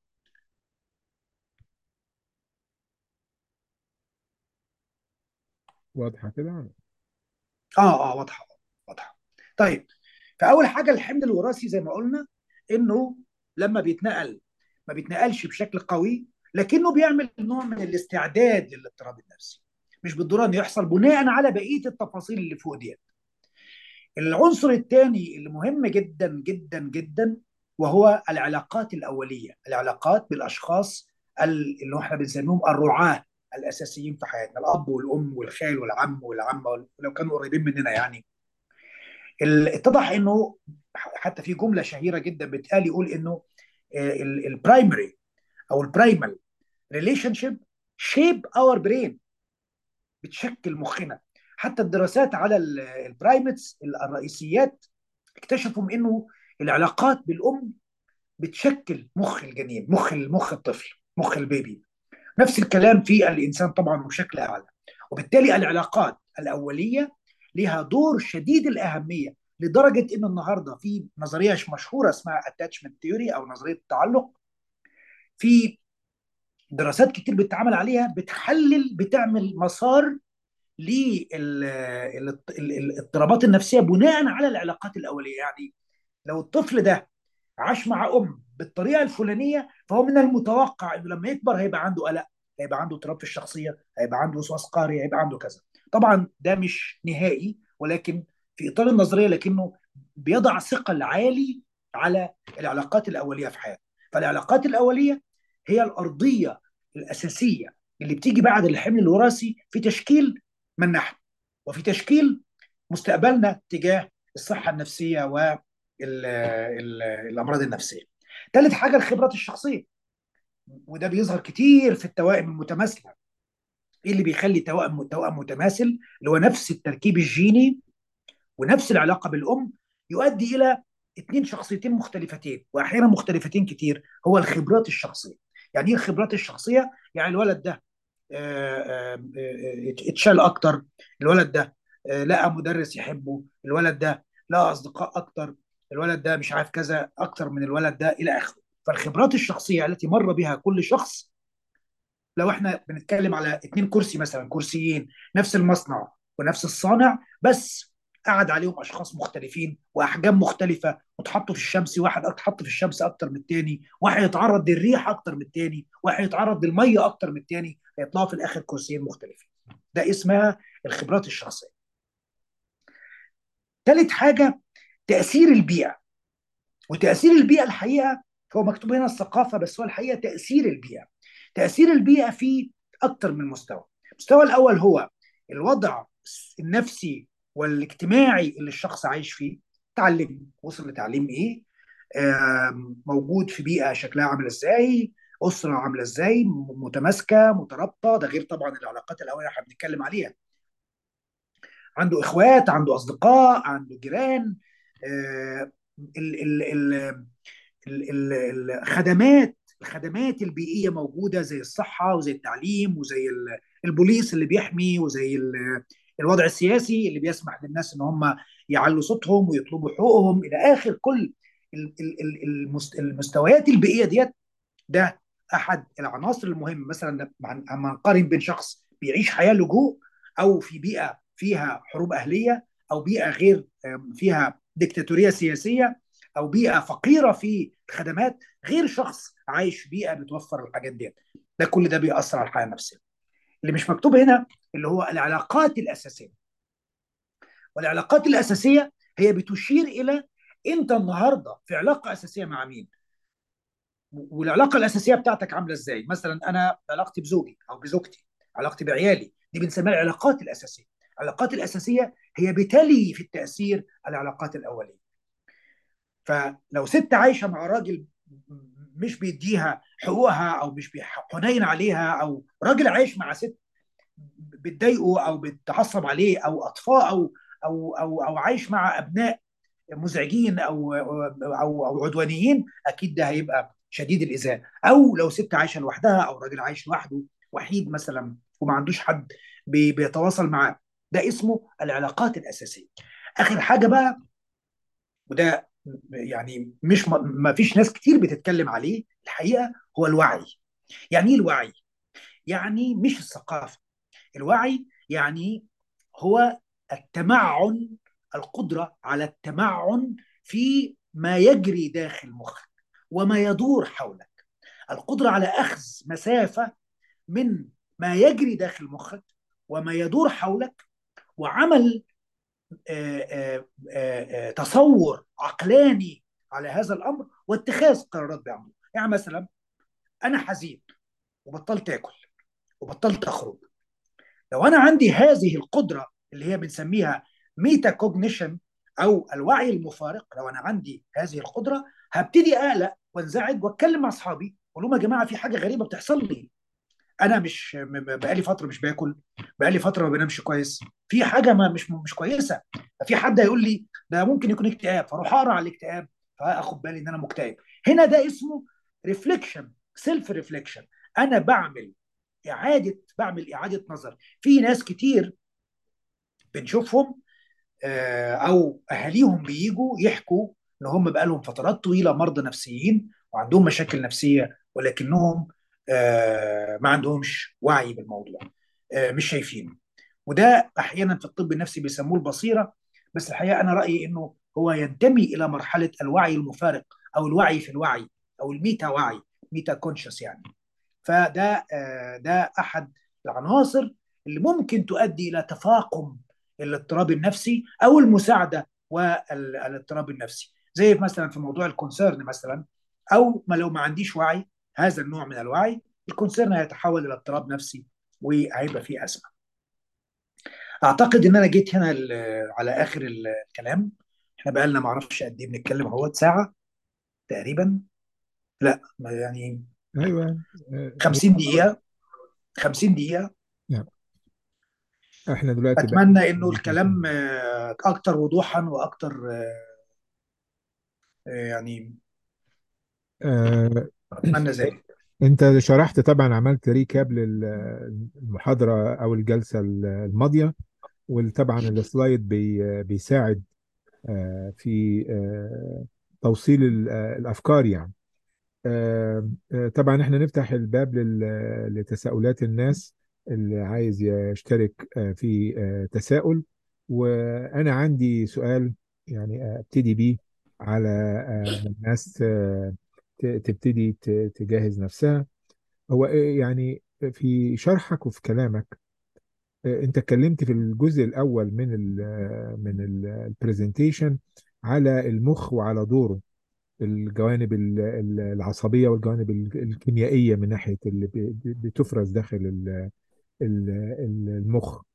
واضحة كده اه اه واضحه واضحه طيب فاول حاجه الحمل الوراثي زي ما قلنا انه لما بيتنقل ما بيتنقلش بشكل قوي لكنه بيعمل نوع من الاستعداد للاضطراب النفسي مش بالضروره انه يحصل بناء على بقيه التفاصيل اللي فوق ديت العنصر الثاني اللي مهم جدا جدا جدا وهو العلاقات الاوليه العلاقات بالاشخاص اللي احنا بنسميهم الرعاه الاساسيين في حياتنا الاب والام والخال والعم والعمه لو كانوا قريبين مننا يعني اتضح انه حتى في جمله شهيره جدا بتقال يقول انه البرايمري او البرايمال ريليشن شيب شيب اور برين بتشكل مخنا حتى الدراسات على البرايمتس الرئيسيات اكتشفوا انه العلاقات بالام بتشكل مخ الجنين مخ المخ الطفل مخ البيبي نفس الكلام في الانسان طبعا بشكل اعلى وبالتالي العلاقات الاوليه لها دور شديد الاهميه لدرجه ان النهارده في نظريه مشهوره اسمها اتاتشمنت ثيوري او نظريه التعلق في دراسات كتير بتتعمل عليها بتحلل بتعمل مسار للاضطرابات النفسيه بناء على العلاقات الاوليه يعني لو الطفل ده عاش مع ام بالطريقه الفلانيه فهو من المتوقع انه لما يكبر هيبقى عنده قلق هيبقى عنده اضطراب في الشخصيه هيبقى عنده وسواس قهري هيبقى عنده كذا طبعا ده مش نهائي ولكن في اطار النظريه لكنه بيضع ثقل عالي على العلاقات الاوليه في حياته فالعلاقات الاوليه هي الارضيه الاساسيه اللي بتيجي بعد الحمل الوراثي في تشكيل من نحن وفي تشكيل مستقبلنا تجاه الصحه النفسيه والامراض النفسيه. ثالث حاجه الخبرات الشخصيه وده بيظهر كتير في التوائم المتماثله. ايه اللي بيخلي توائم توائم متماثل اللي هو نفس التركيب الجيني ونفس العلاقه بالام يؤدي الى اثنين شخصيتين مختلفتين واحيانا مختلفتين كتير هو الخبرات الشخصيه. يعني ايه الخبرات الشخصيه؟ يعني الولد ده اتشال اكتر الولد ده لقى مدرس يحبه الولد ده لقى اصدقاء اكتر الولد ده مش عارف كذا اكتر من الولد ده الى اخره فالخبرات الشخصيه التي مر بها كل شخص لو احنا بنتكلم على اتنين كرسي مثلا كرسيين نفس المصنع ونفس الصانع بس قعد عليهم اشخاص مختلفين واحجام مختلفه وتحطوا في الشمس واحد اتحط في الشمس اكتر من الثاني واحد يتعرض للريح اكتر من الثاني واحد يتعرض للميه اكتر من الثاني هيطلعوا في الاخر كرسيين مختلفين ده اسمها الخبرات الشخصيه ثالث حاجه تاثير البيئه وتاثير البيئه الحقيقه هو مكتوب هنا الثقافه بس هو الحقيقه تاثير البيئه تاثير البيئه في اكتر من مستوى المستوى الاول هو الوضع النفسي والاجتماعي اللي الشخص عايش فيه تعلم وصل لتعليم ايه آم، موجود في بيئه شكلها عامل ازاي اسره عامله ازاي م- متماسكه مترابطه ده غير طبعا العلاقات الاوليه احنا بنتكلم عليها عنده اخوات عنده اصدقاء عنده جيران آه، ال- ال- ال- ال- ال- الخدمات الخدمات البيئيه موجوده زي الصحه وزي التعليم وزي ال- البوليس اللي بيحمي وزي ال- الوضع السياسي اللي بيسمح للناس ان هم يعلوا صوتهم ويطلبوا حقوقهم الى اخر كل ال- ال- ال- المست- المستويات البيئيه ديت ده احد العناصر المهمه مثلا لما نقارن بين شخص بيعيش حياه لجوء او في بيئه فيها حروب اهليه او بيئه غير آم، فيها ديكتاتوريه سياسيه او بيئه فقيره في الخدمات غير شخص عايش في بيئه بتوفر الحاجات دي ده كل ده بيأثر على الحياه النفسيه اللي مش مكتوب هنا اللي هو العلاقات الاساسيه والعلاقات الاساسيه هي بتشير الى انت النهارده في علاقه اساسيه مع مين والعلاقه الاساسيه بتاعتك عامله ازاي مثلا انا علاقتي بزوجي او بزوجتي علاقتي بعيالي دي بنسميها العلاقات الاساسيه العلاقات الاساسيه هي بتلي في التاثير العلاقات الاوليه فلو ست عايشه مع راجل مش بيديها حقوقها او مش بيح- حنين عليها او راجل عايش مع ست بتضايقه او بتعصب عليه او اطفال او او او او عايش مع ابناء مزعجين او او او عدوانيين اكيد ده هيبقى شديد الايذاء او لو ست عايشه لوحدها او راجل عايش لوحده وحيد مثلا وما عندوش حد بي- بيتواصل معاه ده اسمه العلاقات الاساسيه اخر حاجه بقى وده يعني مش ما فيش ناس كتير بتتكلم عليه الحقيقه هو الوعي يعني ايه الوعي يعني مش الثقافه الوعي يعني هو التمعن القدرة على التمعن في ما يجري داخل مخك وما يدور حولك القدرة على أخذ مسافة من ما يجري داخل مخك وما يدور حولك وعمل آه، آه، آه، آه، تصور عقلاني على هذا الأمر واتخاذ قرارات بعمله يعني مثلا أنا حزين وبطلت آكل وبطلت أخرج لو انا عندي هذه القدره اللي هي بنسميها ميتا كوجنيشن او الوعي المفارق لو انا عندي هذه القدره هبتدي اقلق وانزعج واتكلم مع اصحابي اقول لهم يا جماعه في حاجه غريبه بتحصل لي انا مش م- م- بقالي فتره مش باكل بقالي فتره ما بنامش كويس في حاجه ما مش مش كويسه في حد هيقول لي ده ممكن يكون اكتئاب فاروح اقرا على الاكتئاب فاخد بالي ان انا مكتئب هنا ده اسمه ريفليكشن سيلف ريفليكشن انا بعمل اعاده بعمل اعاده نظر في ناس كتير بنشوفهم آه، او اهاليهم بيجوا يحكوا ان هم بقالهم فترات طويله مرضى نفسيين وعندهم مشاكل نفسيه ولكنهم آه، ما عندهمش وعي بالموضوع آه، مش شايفينه وده احيانا في الطب النفسي بيسموه البصيره بس الحقيقه انا رايي انه هو ينتمي الى مرحله الوعي المفارق او الوعي في الوعي او الميتا وعي ميتا كونشس يعني فده آه، ده احد العناصر اللي ممكن تؤدي الى تفاقم الاضطراب النفسي او المساعده والاضطراب النفسي زي مثلا في موضوع الكونسيرن مثلا او ما لو ما عنديش وعي هذا النوع من الوعي الكونسيرن هيتحول الى اضطراب نفسي وهيبقى فيه ازمه اعتقد ان انا جيت هنا ال- على اخر الكلام احنا بقى لنا ما اعرفش قد ايه بنتكلم اهو ساعه تقريبا لا ما يعني ايوه آه، 50 دقيقه 50 دقيقه نعم. احنا دلوقتي بقى اتمنى انه الكلام آه، اكتر وضوحا واكتر آه، آه، يعني آه، اتمنى ذلك انت شرحت طبعا عملت ريكاب للمحاضرة او الجلسة الماضية وطبعا السلايد بي بيساعد آه، في آه، توصيل ال- آه، الافكار يعني آه، آه، طبعا احنا نفتح الباب لل- لتساؤلات الناس اللي عايز يشترك آه، في آه، تساؤل وانا عندي سؤال يعني آه، ابتدي بيه على آه، الناس آه، ت- تبتدي ت- تجهز نفسها هو إيه يعني في شرحك وفي كلامك آه، انت اتكلمت في الجزء الاول من ال من البرزنتيشن على المخ وعلى دوره الجوانب ال- ال- العصبية والجوانب ال- الكيميائية من ناحية اللي ب- ب- بتفرز داخل ال- ال- ال- المخ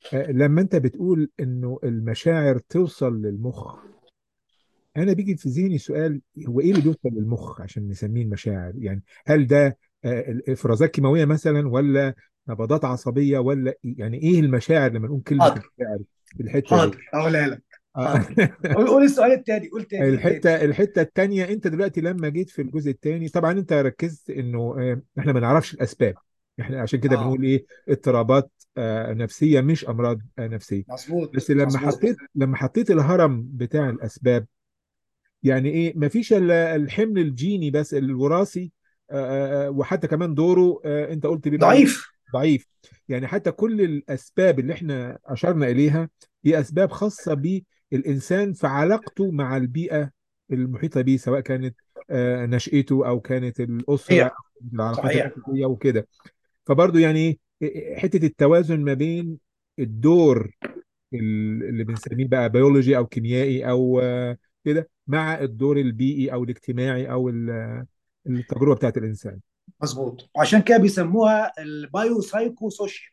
آه، لما انت بتقول انه المشاعر توصل للمخ انا بيجي في ذهني سؤال هو ايه اللي بيوصل للمخ عشان نسميه المشاعر يعني هل ده آه، افرازات كيماويه مثلا ولا نبضات عصبيه ولا إيه؟ يعني ايه المشاعر لما نقول كلمه حاضر المشاعر في الحته دي حاضر اقولها لك آه. حاضر قول قول السؤال التاني قول تاني قول تاني الحته الحته الثانيه انت دلوقتي لما جيت في الجزء الثاني طبعا انت ركزت انه آه، احنا ما نعرفش الاسباب احنا عشان كده اه بنقول ايه اضطرابات آه، نفسيه مش امراض آه، نفسيه مظبوط بس لما مظبوط حطيت لما حطيت الهرم بتاع الاسباب يعني ايه مفيش الا الحمل الجيني بس الوراثي آه، آه، وحتى كمان دوره آه، انت قلت بيبقى ايه ضعيف ضعيف يعني حتى كل الاسباب اللي احنا اشرنا اليها هي اسباب خاصه بالانسان في علاقته مع البيئه المحيطه به سواء كانت آه، نشأته او كانت الاسره صحيح أو العلاقات صحيح الاسريه وكده فبرضه يعني ايه حته التوازن ما بين الدور ال- اللي بنسميه بقى بيولوجي او كيميائي او آه، كده مع الدور البيئي او الاجتماعي او ال- التجربه بتاعت الانسان مظبوط عشان كده بيسموها البايو سايكو سوشيال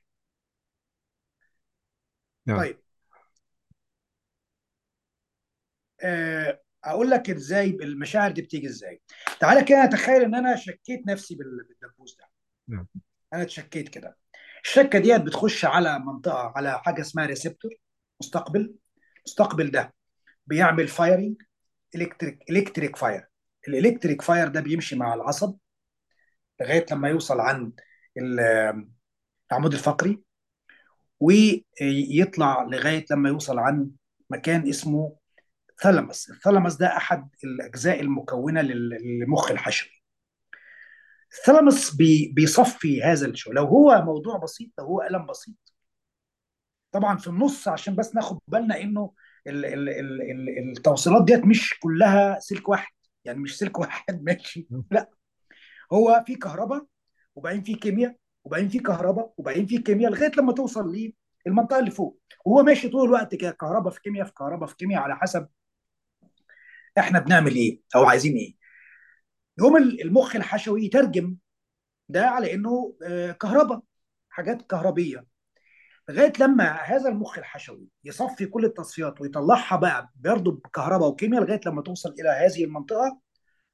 نعم طيب آه، اقول لك ازاي المشاعر دي بتيجي ازاي تعالى كده اتخيل ان انا شكيت نفسي بال- بالدبوس ده نعم انا اتشكيت كده الشكه ديت بتخش على منطقه على حاجه اسمها ريسبتور مستقبل المستقبل ده بيعمل فايرنج الكتريك الكتريك فاير الالكتريك فاير ده بيمشي مع العصب لغايه لما يوصل عند ال- العمود الفقري ويطلع لغايه لما يوصل عند مكان اسمه ثالاموس الثالاموس ده احد الاجزاء المكونه لل- للمخ الحشوي الثالاموس بي بيصفي هذا الشو لو هو موضوع بسيط لو هو الم بسيط طبعا في النص عشان بس ناخد بالنا انه ال ال ال ال التوصيلات ديت مش كلها سلك واحد يعني مش سلك واحد ماشي لا هو في كهرباء وبعدين في كيمياء وبعدين في كهرباء وبعدين في كيمياء لغايه لما توصل للمنطقه اللي فوق وهو ماشي طول الوقت كده كهرباء في كيمياء في كهرباء في كيمياء على حسب احنا بنعمل ايه او عايزين ايه يقوم المخ الحشوي يترجم ده على انه آه، كهرباء حاجات كهربيه لغايه لما هذا المخ الحشوي يصفي كل التصفيات ويطلعها بقى برضه بكهرباء وكيمياء لغايه لما توصل الى هذه المنطقه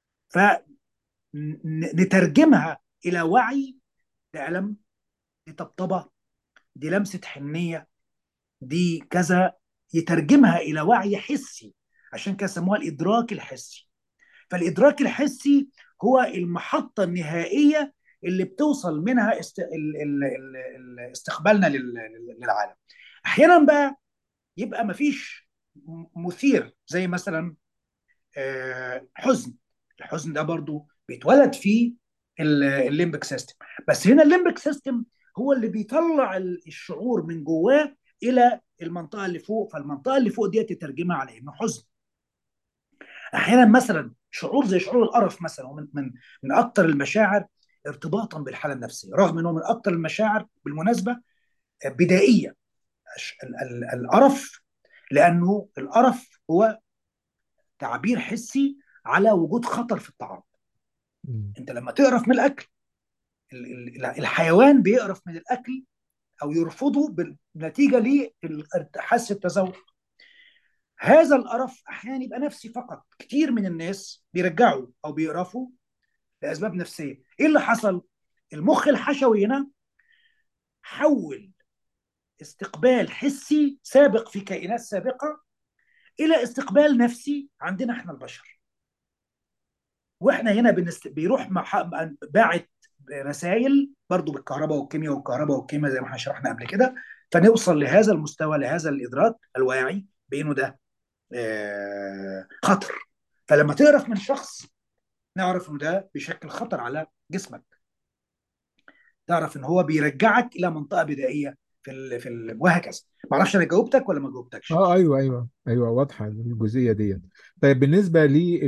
فنترجمها الى وعي ده الم دي طبطبه دي لمسه حنيه دي كذا يترجمها الى وعي حسي عشان كده سموها الادراك الحسي فالادراك الحسي هو المحطه النهائيه اللي بتوصل منها است... ال... ال... ال... ال- استقبالنا لل... لل- للعالم احيانا بقى يبقى مفيش م- مثير زي مثلا آه، حزن الحزن ده برضو بيتولد فيه ال- الليمبك سيستم بس هنا الليمبك سيستم هو اللي بيطلع ال- الشعور من جواه الى المنطقه اللي فوق فالمنطقه اللي فوق دي تترجمها على انه حزن احيانا مثلا شعور زي شعور القرف مثلا ومن من من اكثر المشاعر ارتباطا بالحاله النفسيه رغم انه من اكثر المشاعر بالمناسبه بدائيه ال- ال- القرف لانه القرف هو تعبير حسي على وجود خطر في الطعام مم. انت لما تقرف من الاكل ال- ال- الحيوان بيقرف من الاكل او يرفضه نتيجه لحس التذوق هذا القرف احيانا يبقى نفسي فقط كتير من الناس بيرجعوا او بيقرفوا لاسباب نفسيه ايه اللي حصل المخ الحشوي هنا حول استقبال حسي سابق في كائنات سابقه الى استقبال نفسي عندنا احنا البشر واحنا هنا بنست... بيروح مع... باعت رسائل برضو بالكهرباء والكيمياء والكهرباء والكيمياء زي ما احنا شرحنا قبل كده فنوصل لهذا المستوى لهذا الادراك الواعي بانه ده آه، خطر فلما تعرف من شخص نعرف انه ده بيشكل خطر على جسمك تعرف ان هو بيرجعك الى منطقه بدائيه في ال... في ال... وهكذا ما اعرفش انا جاوبتك ولا ما جاوبتكش اه ايوه ايوه ايوه واضحه الجزئيه دي طيب بالنسبه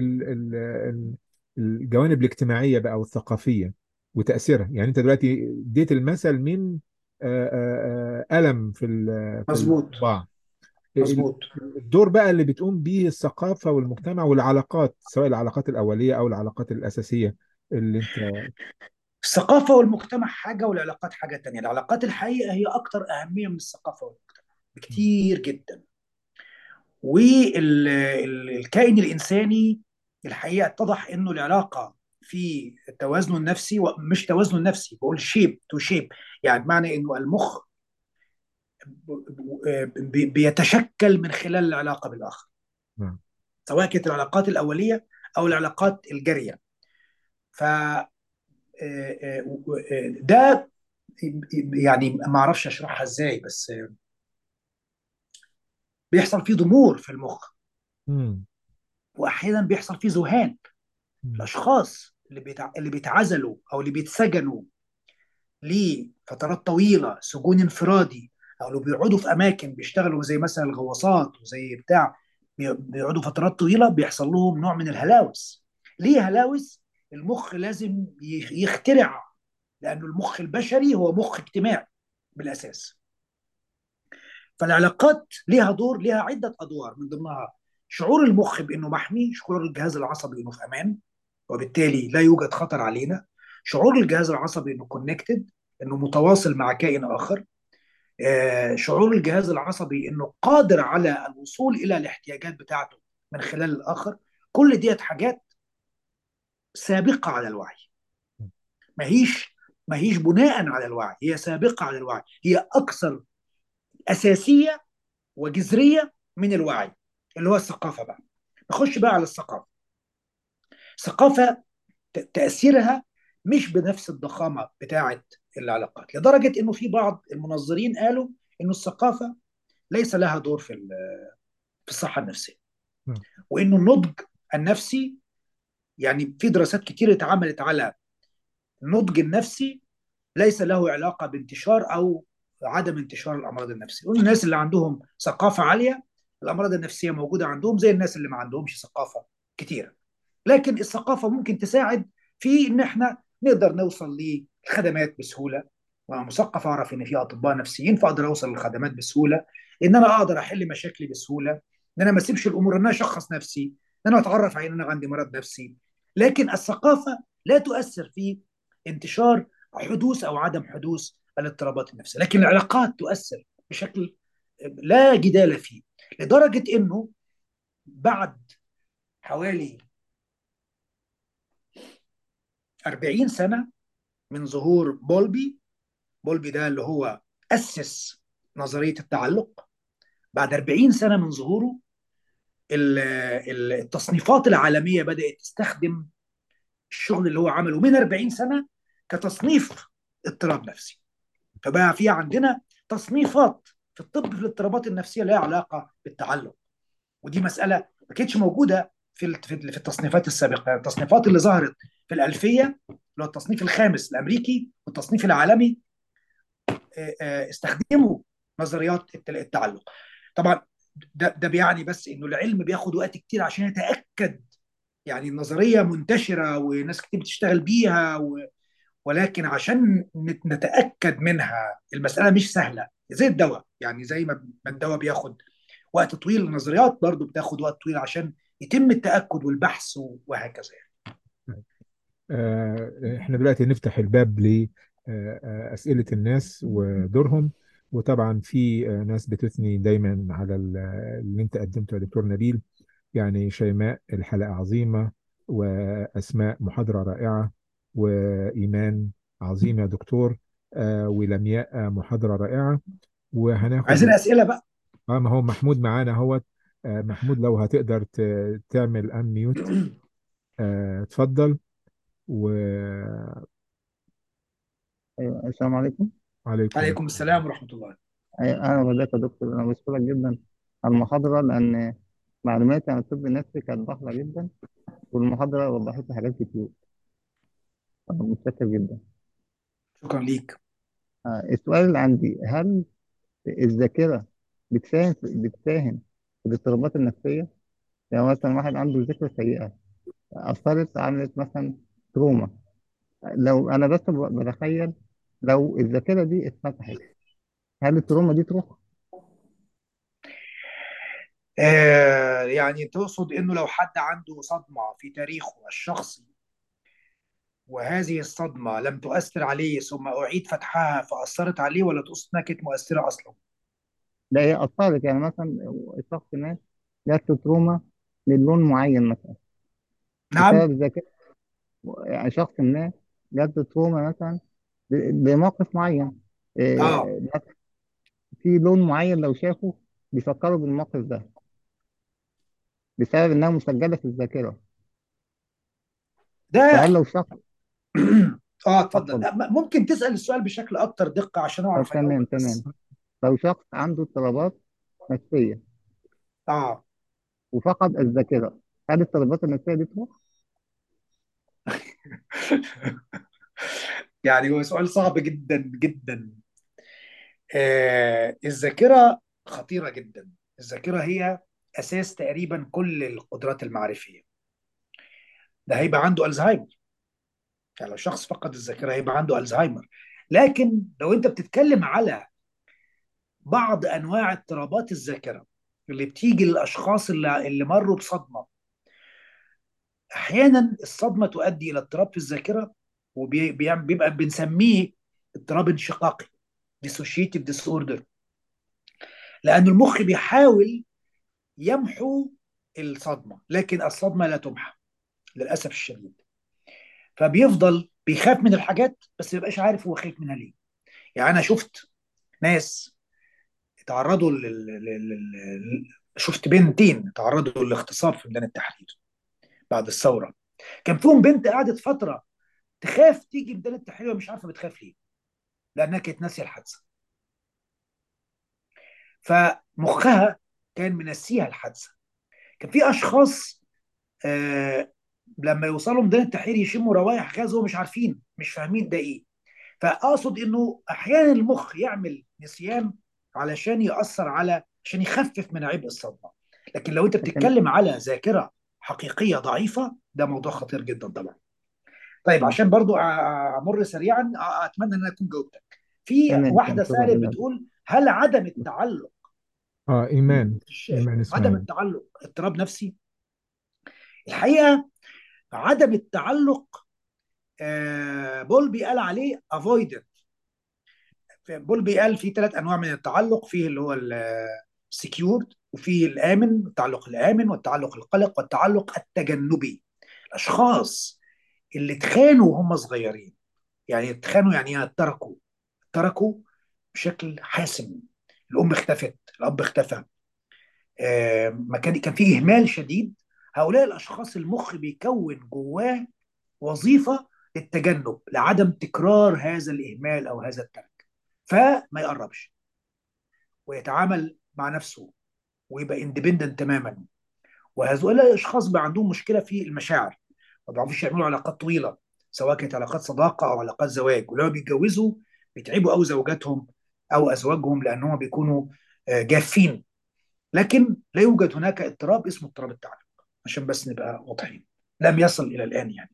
للجوانب الاجتماعيه بقى والثقافيه وتاثيرها يعني انت دلوقتي اديت المثل من آه، آه، آه، الم في ال- في مظبوط الطباع مظبوط الدور بقى اللي بتقوم به الثقافه والمجتمع والعلاقات سواء العلاقات الاوليه او العلاقات الاساسيه اللي انت الثقافه والمجتمع حاجه والعلاقات حاجه تانية العلاقات الحقيقه هي اكتر اهميه من الثقافه والمجتمع بكتير جدا والكائن الانساني الحقيقه اتضح انه العلاقه في توازنه النفسي مش توازنه النفسي بقول شيب تو شيب يعني بمعنى انه المخ بيتشكل من خلال العلاقه بالاخر نعم سواء كانت العلاقات الاوليه او العلاقات الجاريه ف ده يعني ما اعرفش اشرحها ازاي بس بيحصل فيه ضمور في المخ مم. واحيانا بيحصل فيه ذهان مم. الاشخاص اللي بيتع... اللي بيتعزلوا او اللي بيتسجنوا لفترات طويله سجون انفرادي او اللي بيقعدوا في اماكن بيشتغلوا زي مثلا الغواصات وزي بتاع بي- بيقعدوا فترات طويله بيحصل لهم نوع من الهلاوس ليه هلاوس المخ لازم ي- يخترع لانه المخ البشري هو مخ اجتماعي بالاساس فالعلاقات ليها دور ليها عده ادوار من ضمنها شعور المخ بانه محمي شعور الجهاز العصبي انه في امان وبالتالي لا يوجد خطر علينا شعور الجهاز العصبي انه كونكتد انه متواصل مع كائن اخر آه، شعور الجهاز العصبي انه قادر على الوصول الى الاحتياجات بتاعته من خلال الاخر كل ديت حاجات سابقه على الوعي ما هيش ما هيش بناء على الوعي هي سابقه على الوعي هي اكثر اساسيه وجذريه من الوعي اللي هو الثقافه بقى نخش بقى على الثقافه الثقافه ت- تاثيرها مش بنفس الضخامه بتاعه العلاقات لدرجه انه في بعض المنظرين قالوا انه الثقافه ليس لها دور في ال- في الصحه النفسيه نعم. وانه النضج النفسي يعني في دراسات كتير اتعملت على النضج النفسي ليس له علاقه بانتشار او عدم انتشار الامراض النفسيه والناس اللي عندهم ثقافه عاليه الامراض النفسيه موجوده عندهم زي الناس اللي ما عندهمش ثقافه كتيره لكن الثقافه ممكن تساعد في ان احنا نقدر نوصل للخدمات بسهوله وانا مثقف اعرف ان في اطباء نفسيين فاقدر اوصل للخدمات بسهوله ان انا اقدر احل مشاكلي بسهوله ان انا ما اسيبش الامور ان انا اشخص نفسي ان انا اتعرف على ان انا عندي مرض نفسي لكن الثقافه لا تؤثر في انتشار حدوث او عدم حدوث الاضطرابات النفسيه لكن العلاقات تؤثر بشكل لا جدال فيه لدرجه انه بعد حوالي 40 سنه من ظهور بولبي بولبي ده اللي هو اسس نظريه التعلق بعد 40 سنه من ظهوره ال- ال- التصنيفات العالميه بدات تستخدم الشغل اللي هو عمله من 40 سنه كتصنيف اضطراب نفسي فبقى في عندنا تصنيفات في الطب في الاضطرابات النفسيه لها علاقه بالتعلق ودي مساله ما كانتش موجوده في ال- في ال- في التصنيفات السابقه التصنيفات اللي ظهرت في الالفيه اللي هو التصنيف الخامس الامريكي والتصنيف العالمي آه، آه، استخدموا نظريات الت- التعلق طبعا ده ده بيعني بس انه العلم بياخد وقت كتير عشان يتاكد يعني النظريه منتشره وناس كتير بتشتغل بيها و... ولكن عشان نت- نتاكد منها المساله مش سهله زي الدواء يعني زي ما ما الدواء بياخد وقت طويل النظريات برضو بتاخد وقت طويل عشان يتم التاكد والبحث وهكذا يعني. آه، احنا دلوقتي نفتح الباب لأسئلة الناس ودورهم وطبعا في آه، ناس بتثني دايما على ال- اللي انت قدمته يا دكتور نبيل يعني شيماء الحلقة عظيمة وأسماء محاضرة رائعة وإيمان عظيم يا دكتور آه، ولمياء آه، محاضرة رائعة وهناخد عايزين اسئله بقى اه ما هو محمود معانا اهوت آه، محمود لو هتقدر ت- تعمل انميوت اتفضل وعليكم أيوة. السلام عليكم عليكم السلام ورحمه الله أيوة، أهلا بحضرتك يا دكتور أنا بشكرك جدا على المحاضرة لأن معلوماتي عن الطب النفسي كانت ضخمة جدا والمحاضرة وضحت لي حاجات كتير أنا متشكر جدا شكرا ليك آه، السؤال اللي عندي هل الذاكرة بتساهم في بتساهم في الاضطرابات النفسية؟ يعني مثلا واحد عنده ذاكرة سيئة أثرت عملت مثلا تروما لو أنا بس ب- بتخيل لو الذاكرة دي اتفتحت هل التروما دي تروح؟ آه يعني تقصد انه لو حد عنده صدمه في تاريخه الشخصي وهذه الصدمه لم تؤثر عليه ثم اعيد فتحها فاثرت عليه ولا تقصد انها كانت مؤثره اصلا؟ ده هي اثرت يعني مثلا شخص ما جات له تروما من لون معين مثلا نعم بسبب ذاكرة يعني شخص ما جات له تروما مثلا ب- بموقف معين اه إيه، مثلا في لون معين لو شافه بيفكره بالموقف ده بسبب انها مسجله في الذاكره ده فهل لو شخص اه اتفضل اتفضل لا، م- ممكن تسأل السؤال بشكل اكتر دقة عشان طب اعرف تمام اجاوبك تمام بس لو شخص عنده اضطرابات نفسيه اه وفقد الذاكره هل الاضطرابات النفسيه دي تروح؟ يعني هو سؤال صعب جدا جدا آه الذاكرة خطيرة جدا الذاكرة هي اساس تقريبا كل القدرات المعرفية ده هيبقى عنده الزهايمر يعني لو شخص فقد الذاكرة هيبقى عنده الزهايمر لكن لو انت بتتكلم على بعض انواع اضطرابات الذاكرة اللي بتيجي للاشخاص اللي اللي مروا بصدمة احيانا الصدمه تؤدي الى اضطراب في الذاكره وبيبقى بنسميه اضطراب انشقاقي dissociative disorder لان المخ بيحاول يمحو الصدمه لكن الصدمه لا تمحى للاسف الشديد فبيفضل بيخاف من الحاجات بس ما يبقاش عارف هو خايف منها ليه يعني انا شفت ناس تعرضوا لل... لل... لل... شفت بنتين تعرضوا للاغتصاب في ميدان التحرير بعد الثوره كان فيهم بنت قعدت فتره تخاف تيجي ميدان التحرير ومش عارفه بتخاف ليه لانها كانت ناسيه الحادثه فمخها كان منسيها الحادثه كان في اشخاص آه لما يوصلوا ميدان التحرير يشموا روائح غاز وهم مش عارفين مش فاهمين ده ايه فاقصد انه احيانا المخ يعمل نسيان علشان ياثر على عشان يخفف من عبء الصدمه لكن لو انت لكن بتتكلم على ذاكره حقيقيه ضعيفه ده موضوع خطير جدا طبعا طيب عشان برضو أ- امر سريعا أ- اتمنى ان انا اكون جاوبتك في تمام تمام واحده شكرا سالت جدا بتقول هل عدم التعلق اه ايمان في الشيء ايمان عدم اسماعيل التعلق اضطراب نفسي الحقيقه عدم التعلق آه، بولبي قال عليه avoided بولبي قال في ثلاث انواع من التعلق فيه اللي هو السكيورد وفيه الامن التعلق الامن والتعلق القلق والتعلق التجنبي الاشخاص اللي اتخانوا وهم صغيرين يعني اتخانوا يعني ايه تركوا تركوا بشكل حاسم الام اختفت الاب اختفى آه، ما كان كان في اهمال شديد هؤلاء الاشخاص المخ بيكون جواه وظيفه للتجنب لعدم تكرار هذا الاهمال او هذا الترك فما يقربش ويتعامل مع نفسه ويبقى اندبندنت تماما وهؤلاء الاشخاص بقى عندهم مشكله في المشاعر ما بيعرفوش يعملوا علاقات طويله سواء كانت علاقات صداقه او علاقات زواج ولما بيتجوزوا بيتعبوا قوي زوجاتهم او ازواجهم لانهم بيكونوا آه، جافين لكن لا يوجد هناك اضطراب اسمه اضطراب التعلق عشان بس نبقى واضحين لم يصل الى الان يعني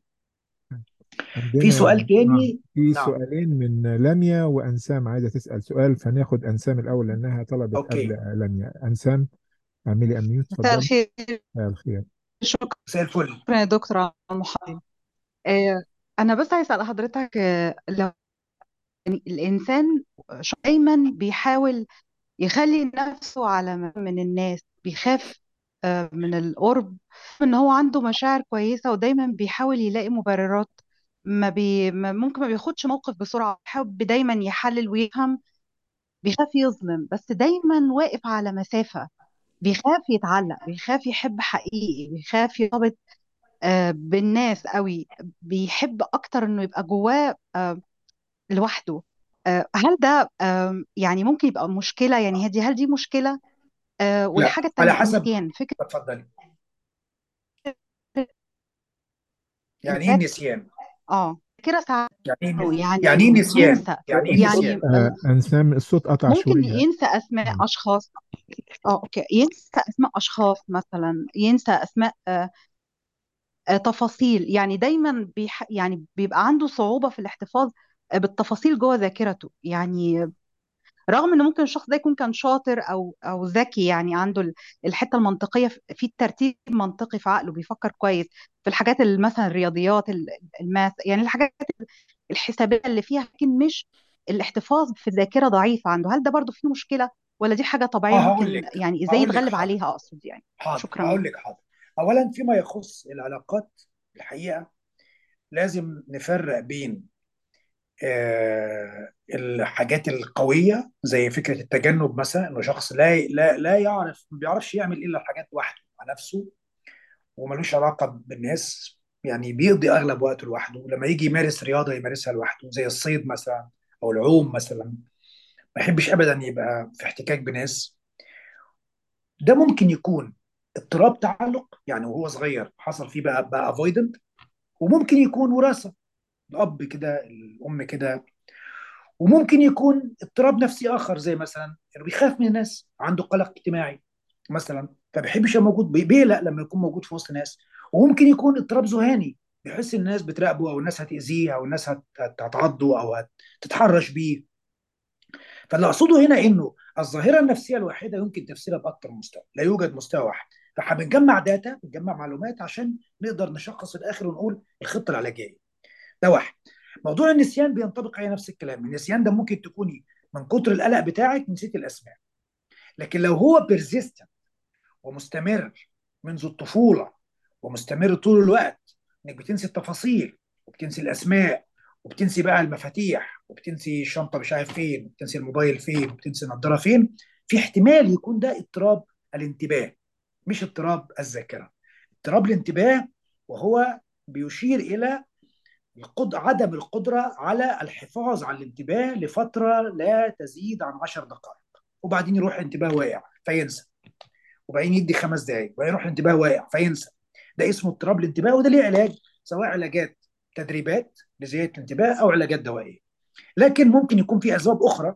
في عندنا سؤال آه. تاني في نعم سؤالين من لميا وانسام عايزه تسال سؤال فناخد انسام الاول لانها طلبت اوكي قبل لميا انسام اعملي اميوت مساء اتفضلي الخير مساء الخير شكرا مساء الفل يا دكتور على المحاضرة آه، أنا بس عايز أسأل حضرتك آه، لو يعني الإنسان ش- دايما بيحاول يخلي نفسه على م- من الناس بيخاف آه، من القرب إن هو عنده مشاعر كويسة ودايما بيحاول يلاقي مبررات ما بي ما- ممكن ما بياخدش موقف بسرعة بيحب دايما يحلل ويفهم بيخاف يظلم بس دايما واقف على مسافة بيخاف يتعلق بيخاف يحب حقيقي بيخاف يرتبط آه، بالناس قوي بيحب اكتر انه يبقى جواه آه، لوحده آه، هل ده آم، يعني ممكن يبقى مشكلة يعني هدي هل دي مشكلة آه، لا والحاجة على التانية حسب النسيان فكرة اتفضلي يعني ايه الإنسان النسيان اه فكرة ساعات يعني ايه أو نس- يعني يعني ايه نسيان ينسى يعني ايه الصوت يعني نسيان آه، آه انسام الصوت قطع ممكن شويه ينسى اسماء مم. اشخاص اه اوكي ينسى اسماء اشخاص مثلا ينسى اسماء آه، آه، تفاصيل يعني دايما بيح يعني بيبقى عنده صعوبة في الاحتفاظ آه، بالتفاصيل جوه ذاكرته يعني رغم ان ممكن الشخص ده يكون كان شاطر او او ذكي يعني عنده ال- الحته المنطقيه في في الترتيب منطقي في عقله بيفكر كويس في الحاجات اللي مثلا الرياضيات ال- الماث يعني الحاجات الحسابيه اللي فيها لكن مش الاحتفاظ في الذاكره ضعيف عنده هل ده برضو فيه مشكله ولا دي حاجة طبيعية اه هقول ممكن لك يعني ازاي هقول لك يتغلب حاضر عليها اقصد يعني حاضر شكرا هقول لك حاضر اولا فيما يخص العلاقات الحقيقه لازم نفرق بين آه الحاجات القويه زي فكره التجنب مثلا انه شخص لا لا لا يعرف ما بيعرفش يعمل الا الحاجات لوحده مع نفسه وملوش علاقه بالناس يعني بيقضي اغلب وقته لوحده لما يجي يمارس رياضه يمارسها لوحده زي الصيد مثلا او العوم مثلا ما يحبش ابدا يبقى في احتكاك بناس ده ممكن يكون اضطراب تعلق يعني وهو صغير حصل فيه بقى بقى افويدنت وممكن يكون وراثه الاب كده الام كده وممكن يكون اضطراب نفسي اخر زي مثلا انه بيخاف من الناس عنده قلق اجتماعي مثلا فبيحبش يبقى موجود بي- بيقلق لما يكون موجود في وسط ناس وممكن يكون اضطراب ذهاني بيحس ان الناس بتراقبه او الناس هتاذيه او الناس هت- هت- هتعضه او هتتحرش بيه فاللي اقصده هنا انه الظاهره النفسيه الواحده يمكن تفسيرها باكثر من مستوى لا يوجد مستوى واحد فبنجمع داتا بنجمع معلومات عشان نقدر نشخص في الاخر ونقول الخطه العلاجيه ده واحد موضوع النسيان بينطبق على نفس الكلام النسيان ده ممكن تكوني من كتر القلق بتاعك نسيت الاسماء لكن لو هو بيرزيستنت ومستمر منذ الطفوله ومستمر طول الوقت انك بتنسي التفاصيل وبتنسي الاسماء وبتنسي بقى المفاتيح وبتنسي الشنطه مش عارف فين وبتنسي الموبايل فين وبتنسي النضاره فين في احتمال يكون ده اضطراب الانتباه مش اضطراب الذاكره اضطراب الانتباه وهو بيشير الى القد... عدم القدره على الحفاظ على الانتباه لفتره لا تزيد عن 10 دقائق وبعدين يروح الانتباه واقع فينسى وبعدين يدي خمس دقائق وبعدين يروح الانتباه واقع فينسى ده اسمه اضطراب الانتباه وده ليه علاج سواء علاجات تدريبات لزياده الانتباه او علاجات دوائيه لكن ممكن يكون في اسباب اخرى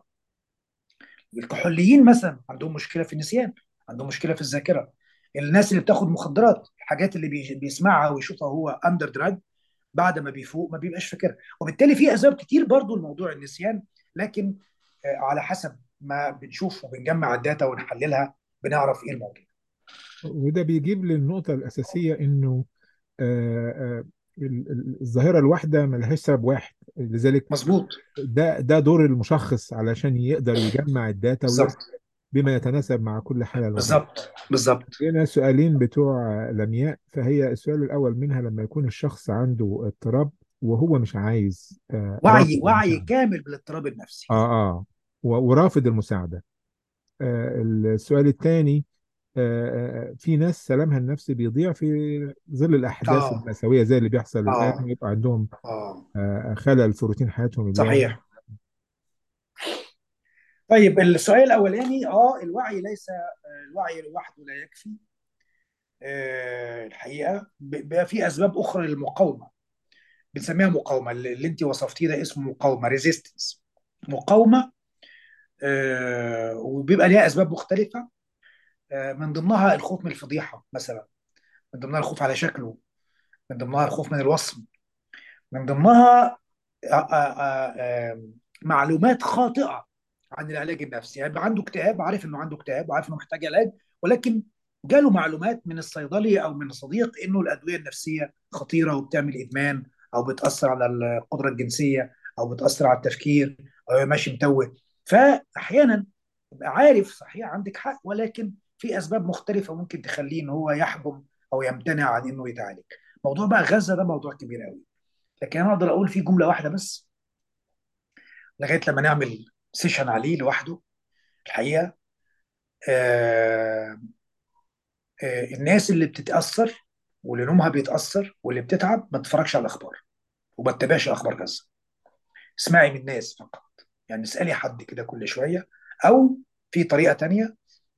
الكحوليين مثلا عندهم مشكله في النسيان عندهم مشكله في الذاكره الناس اللي بتاخد مخدرات الحاجات اللي بي- بيسمعها ويشوفها هو اندر دراج بعد ما بيفوق ما بيبقاش فاكرها وبالتالي في اسباب كتير برضو لموضوع النسيان لكن آه، على حسب ما بنشوف وبنجمع الداتا ونحللها بنعرف ايه الموضوع وده بيجيب للنقطة الأساسية إنه آه، آه، ال- ال- الظاهرة الواحدة ملهاش سبب واحد لذلك مظبوط ده ده دور المشخص علشان يقدر يجمع الداتا ويصل بالظبط بما يتناسب مع كل حالة لوحدها بالظبط بالظبط هنا سؤالين بتوع لمياء فهي السؤال الأول منها لما يكون الشخص عنده اضطراب وهو مش عايز آه، وعي رافض وعي المساعدة كامل بالاضطراب النفسي اه اه و- ورافض المساعدة آه، السؤال الثاني في ناس سلامها النفسي بيضيع في ظل الأحداث اه المأساوية زي اللي بيحصل الآن اه ويبقى عندهم اه آه، خلل في روتين حياتهم اليومي صحيح طيب السؤال الاولاني اه الوعي ليس الوعي لوحده لا يكفي آه الحقيقه ب- بقى في اسباب اخرى للمقاومه بنسميها مقاومه اللي اللي انت وصفتيه ده اسمه مقاومه ريزيستنس مقاومه آه وبيبقى ليها اسباب مختلفه آه من ضمنها الخوف من الفضيحه مثلا من ضمنها الخوف على شكله من ضمنها الخوف من الوصم من ضمنها آه آه آه معلومات خاطئه عن العلاج النفسي يعني يبقى عنده اكتئاب عارف انه عنده اكتئاب وعارف انه محتاج علاج ولكن جاله معلومات من الصيدلي او من صديق انه الادويه النفسيه خطيره وبتعمل ادمان او بتاثر على القدره الجنسيه او بتاثر على التفكير او ماشي متوه فاحيانا يبقى عارف صحيح عندك حق ولكن في اسباب مختلفه ممكن تخليه ان هو يحجم او يمتنع عن انه يتعالج موضوع بقى غزه ده موضوع كبير قوي لكن انا اقدر اقول فيه جمله واحده بس لغايه لما نعمل سيشن عليه لوحده الحقيقه آه آه الناس اللي بتتاثر واللي نومها بيتاثر واللي بتتعب ما تتفرجش على الاخبار وما تتابعش اخبار غزه اسمعي من الناس فقط يعني اسالي حد كده كل شويه او في طريقه تانية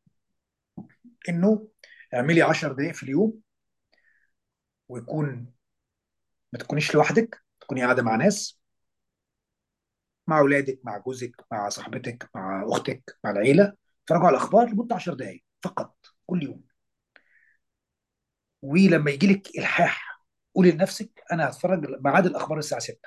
انه اعملي 10 دقائق في اليوم ويكون ما تكونيش لوحدك تكوني قاعده مع ناس مع اولادك مع جوزك مع صاحبتك مع اختك مع العيله اتفرجوا على الاخبار لمده 10 دقائق فقط كل يوم ولما يجي لك الحاح قولي لنفسك انا هتفرج ميعاد الاخبار الساعه 6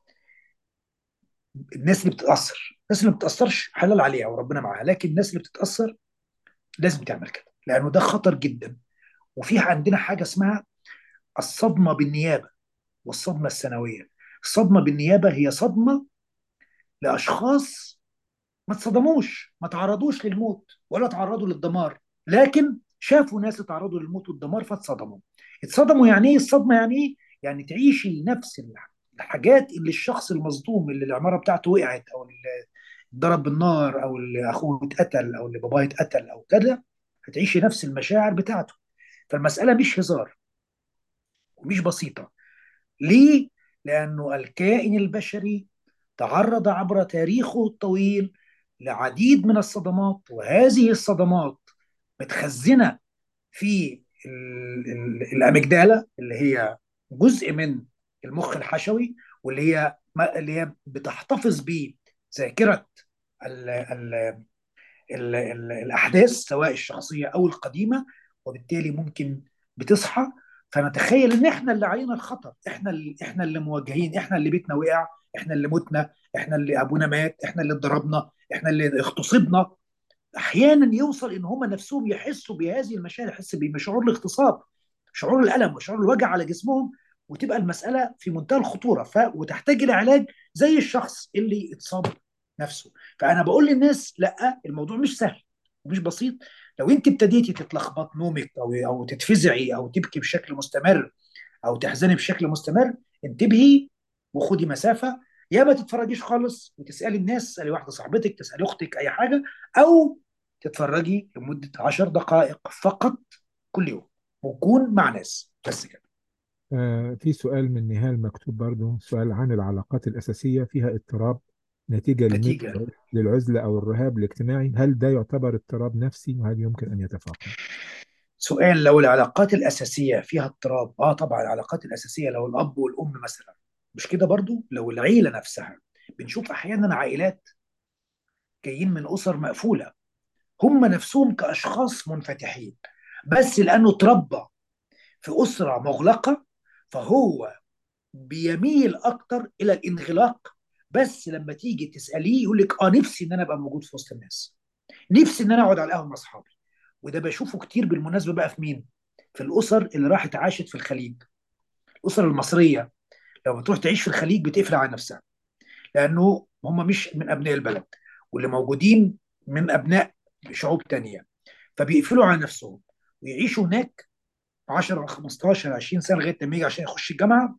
الناس اللي بتتاثر الناس اللي ما بتتاثرش حلال عليها وربنا معاها لكن الناس اللي بتتاثر لازم تعمل كده لانه ده خطر جدا وفي عندنا حاجه اسمها الصدمه بالنيابه والصدمه السنويه الصدمه بالنيابه هي صدمه لاشخاص ما اتصدموش ما تعرضوش للموت ولا تعرضوا للدمار لكن شافوا ناس اتعرضوا للموت والدمار فاتصدموا اتصدموا يعني ايه الصدمه يعني ايه يعني تعيشي نفس الحاجات اللي الشخص المصدوم اللي العماره بتاعته وقعت او اللي ضرب بالنار او اللي اخوه اتقتل او اللي باباه اتقتل او كده هتعيشي نفس المشاعر بتاعته فالمساله مش هزار ومش بسيطه ليه؟ لانه الكائن البشري تعرض عبر تاريخه الطويل لعديد من الصدمات وهذه الصدمات متخزنه في ال- ال- الاميجدالا اللي هي جزء من المخ الحشوي واللي هي ما- اللي هي بتحتفظ بذاكره ال ال ال ال الاحداث سواء الشخصيه او القديمه وبالتالي ممكن بتصحى فنتخيل ان احنا اللي علينا الخطر احنا اللي احنا اللي مواجهين احنا اللي بيتنا وقع احنا اللي متنا احنا اللي ابونا مات احنا اللي اتضربنا احنا اللي اغتصبنا احيانا يوصل ان هم نفسهم يحسوا بهذه المشاعر يحس بشعور الاغتصاب شعور الالم وشعور الوجع على جسمهم وتبقى المساله في منتهى الخطوره ف... وتحتاج الى علاج زي الشخص اللي اتصاب نفسه فانا بقول للناس لا الموضوع مش سهل ومش بسيط لو انت ابتديتي تتلخبط نومك او او تتفزعي او تبكي بشكل مستمر او تحزني بشكل مستمر انتبهي وخدي مسافه يا ما تتفرجيش خالص وتسالي الناس تسالي واحده صاحبتك تسالي اختك اي حاجه او تتفرجي لمده 10 دقائق فقط كل يوم وكون مع ناس بس كده آه في سؤال من نهال مكتوب برضو سؤال عن العلاقات الأساسية فيها اضطراب نتيجة لميل نتيجه للعزلة أو الرهاب الاجتماعي هل ده يعتبر اضطراب نفسي وهل يمكن أن يتفاقم؟ سؤال لو العلاقات الاساسيه فيها اضطراب اه طبعا العلاقات الاساسيه لو الاب والام مثلا مش كده برضو لو العيله نفسها بنشوف احيانا عائلات جايين من اسر مقفوله هم نفسهم كاشخاص منفتحين بس لانه اتربى في اسره مغلقه فهو بيميل اكتر الى الانغلاق بس لما تيجي تساليه يقول لك اه نفسي ان انا ابقى موجود في وسط الناس نفسي ان انا اقعد على القهوه مع اصحابي وده بشوفه كتير بالمناسبه بقى في مين في الاسر اللي راحت عاشت في الخليج الاسر المصريه لما بتروح تعيش في الخليج بتقفل على نفسها لانه هم مش من ابناء البلد واللي موجودين من ابناء شعوب تانية فبيقفلوا على نفسهم ويعيشوا هناك 10 15 20 سنه لغايه لما يجي عشان يخش الجامعه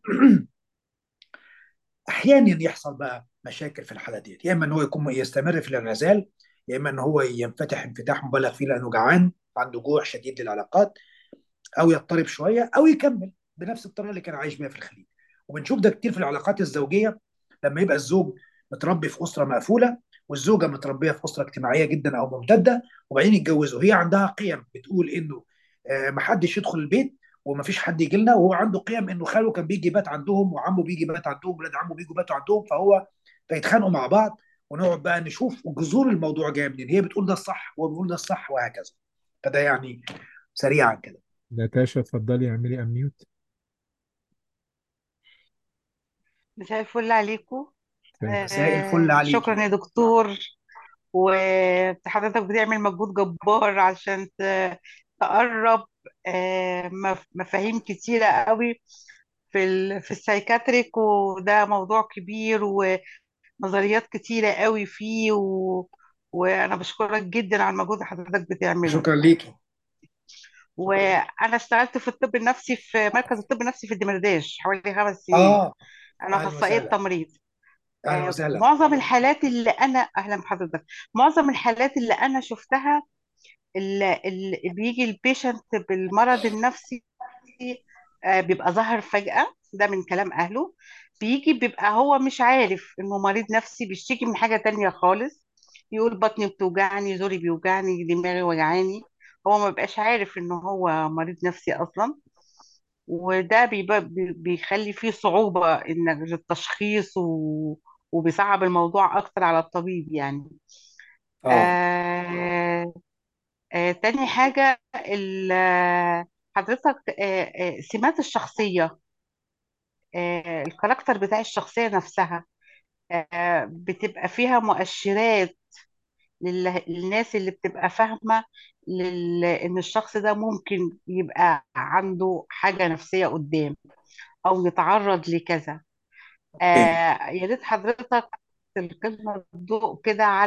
احيانا يحصل بقى مشاكل في الحاله ديت يا اما ان هو يكون يستمر في الانعزال يا اما ان هو ينفتح انفتاح مبالغ فيه لانه جعان عنده جوع شديد للعلاقات او يضطرب شويه او يكمل بنفس الطريقه اللي كان عايش بيها في الخليج وبنشوف ده كتير في العلاقات الزوجيه لما يبقى الزوج متربي في اسره مقفوله والزوجه متربيه في اسره اجتماعيه جدا او ممتده وبعدين يتجوزوا هي عندها قيم بتقول انه آه، محدش يدخل البيت ومفيش حد يجي لنا وهو عنده قيم انه خاله كان بيجي يبات عندهم وعمه بيجي يبات عندهم ولاد عمه بيجوا يباتوا عندهم فهو فيتخانقوا مع بعض ونقعد بقى نشوف جذور الموضوع جايه منين هي بتقول ده الصح وهو بيقول ده الصح وهكذا فده يعني سريعا كده ناتاشا اتفضلي اعملي اميوت مساء الفل عليكم مساء الفل آه عليكي شكرا يا دكتور وحضرتك بتعمل مجهود جبار عشان ت- تقرب آه مف- مفاهيم كتيرة قوي في ال في السايكاتريك وده موضوع كبير ونظريات كتيرة قوي فيه و وأنا بشكرك جدا على المجهود اللي حضرتك بتعمله شكرا ليكي شكرا وأنا اشتغلت في الطب النفسي في مركز الطب النفسي في الدمرداش حوالي خمس سنين اه أنا اهلا أخصائية وسهلا تمريض اهلا آه، وسهلا معظم الحالات اللي انا اهلا بحضرتك معظم الحالات اللي انا شفتها اللي, اللي بيجي البيشنت بالمرض النفسي آه، بيبقى ظاهر فجأة ده من كلام اهله بيجي بيبقى هو مش عارف انه مريض نفسي بيشتكي من حاجة تانية خالص يقول بطني بتوجعني زوري بيوجعني دماغي وجعاني هو ما بيبقاش عارف انه هو مريض نفسي اصلا وده بيبقى بي- بيخلي فيه صعوبة إنك للتشخيص و... وبيصعب الموضوع أكتر على الطبيب يعني اه آه... آه... تاني حاجة ال... آه، حضرتك آه... آه... سمات الشخصية آه... الكاركتر بتاع الشخصية نفسها آه... بتبقى فيها مؤشرات لل... للناس اللي بتبقى فاهمة لل... إن الشخص ده ممكن يبقى عنده حاجة نفسية قدام أو يتعرض لكذا اوكي آه يا ريت حضرتك تلقي لنا الضوء كده على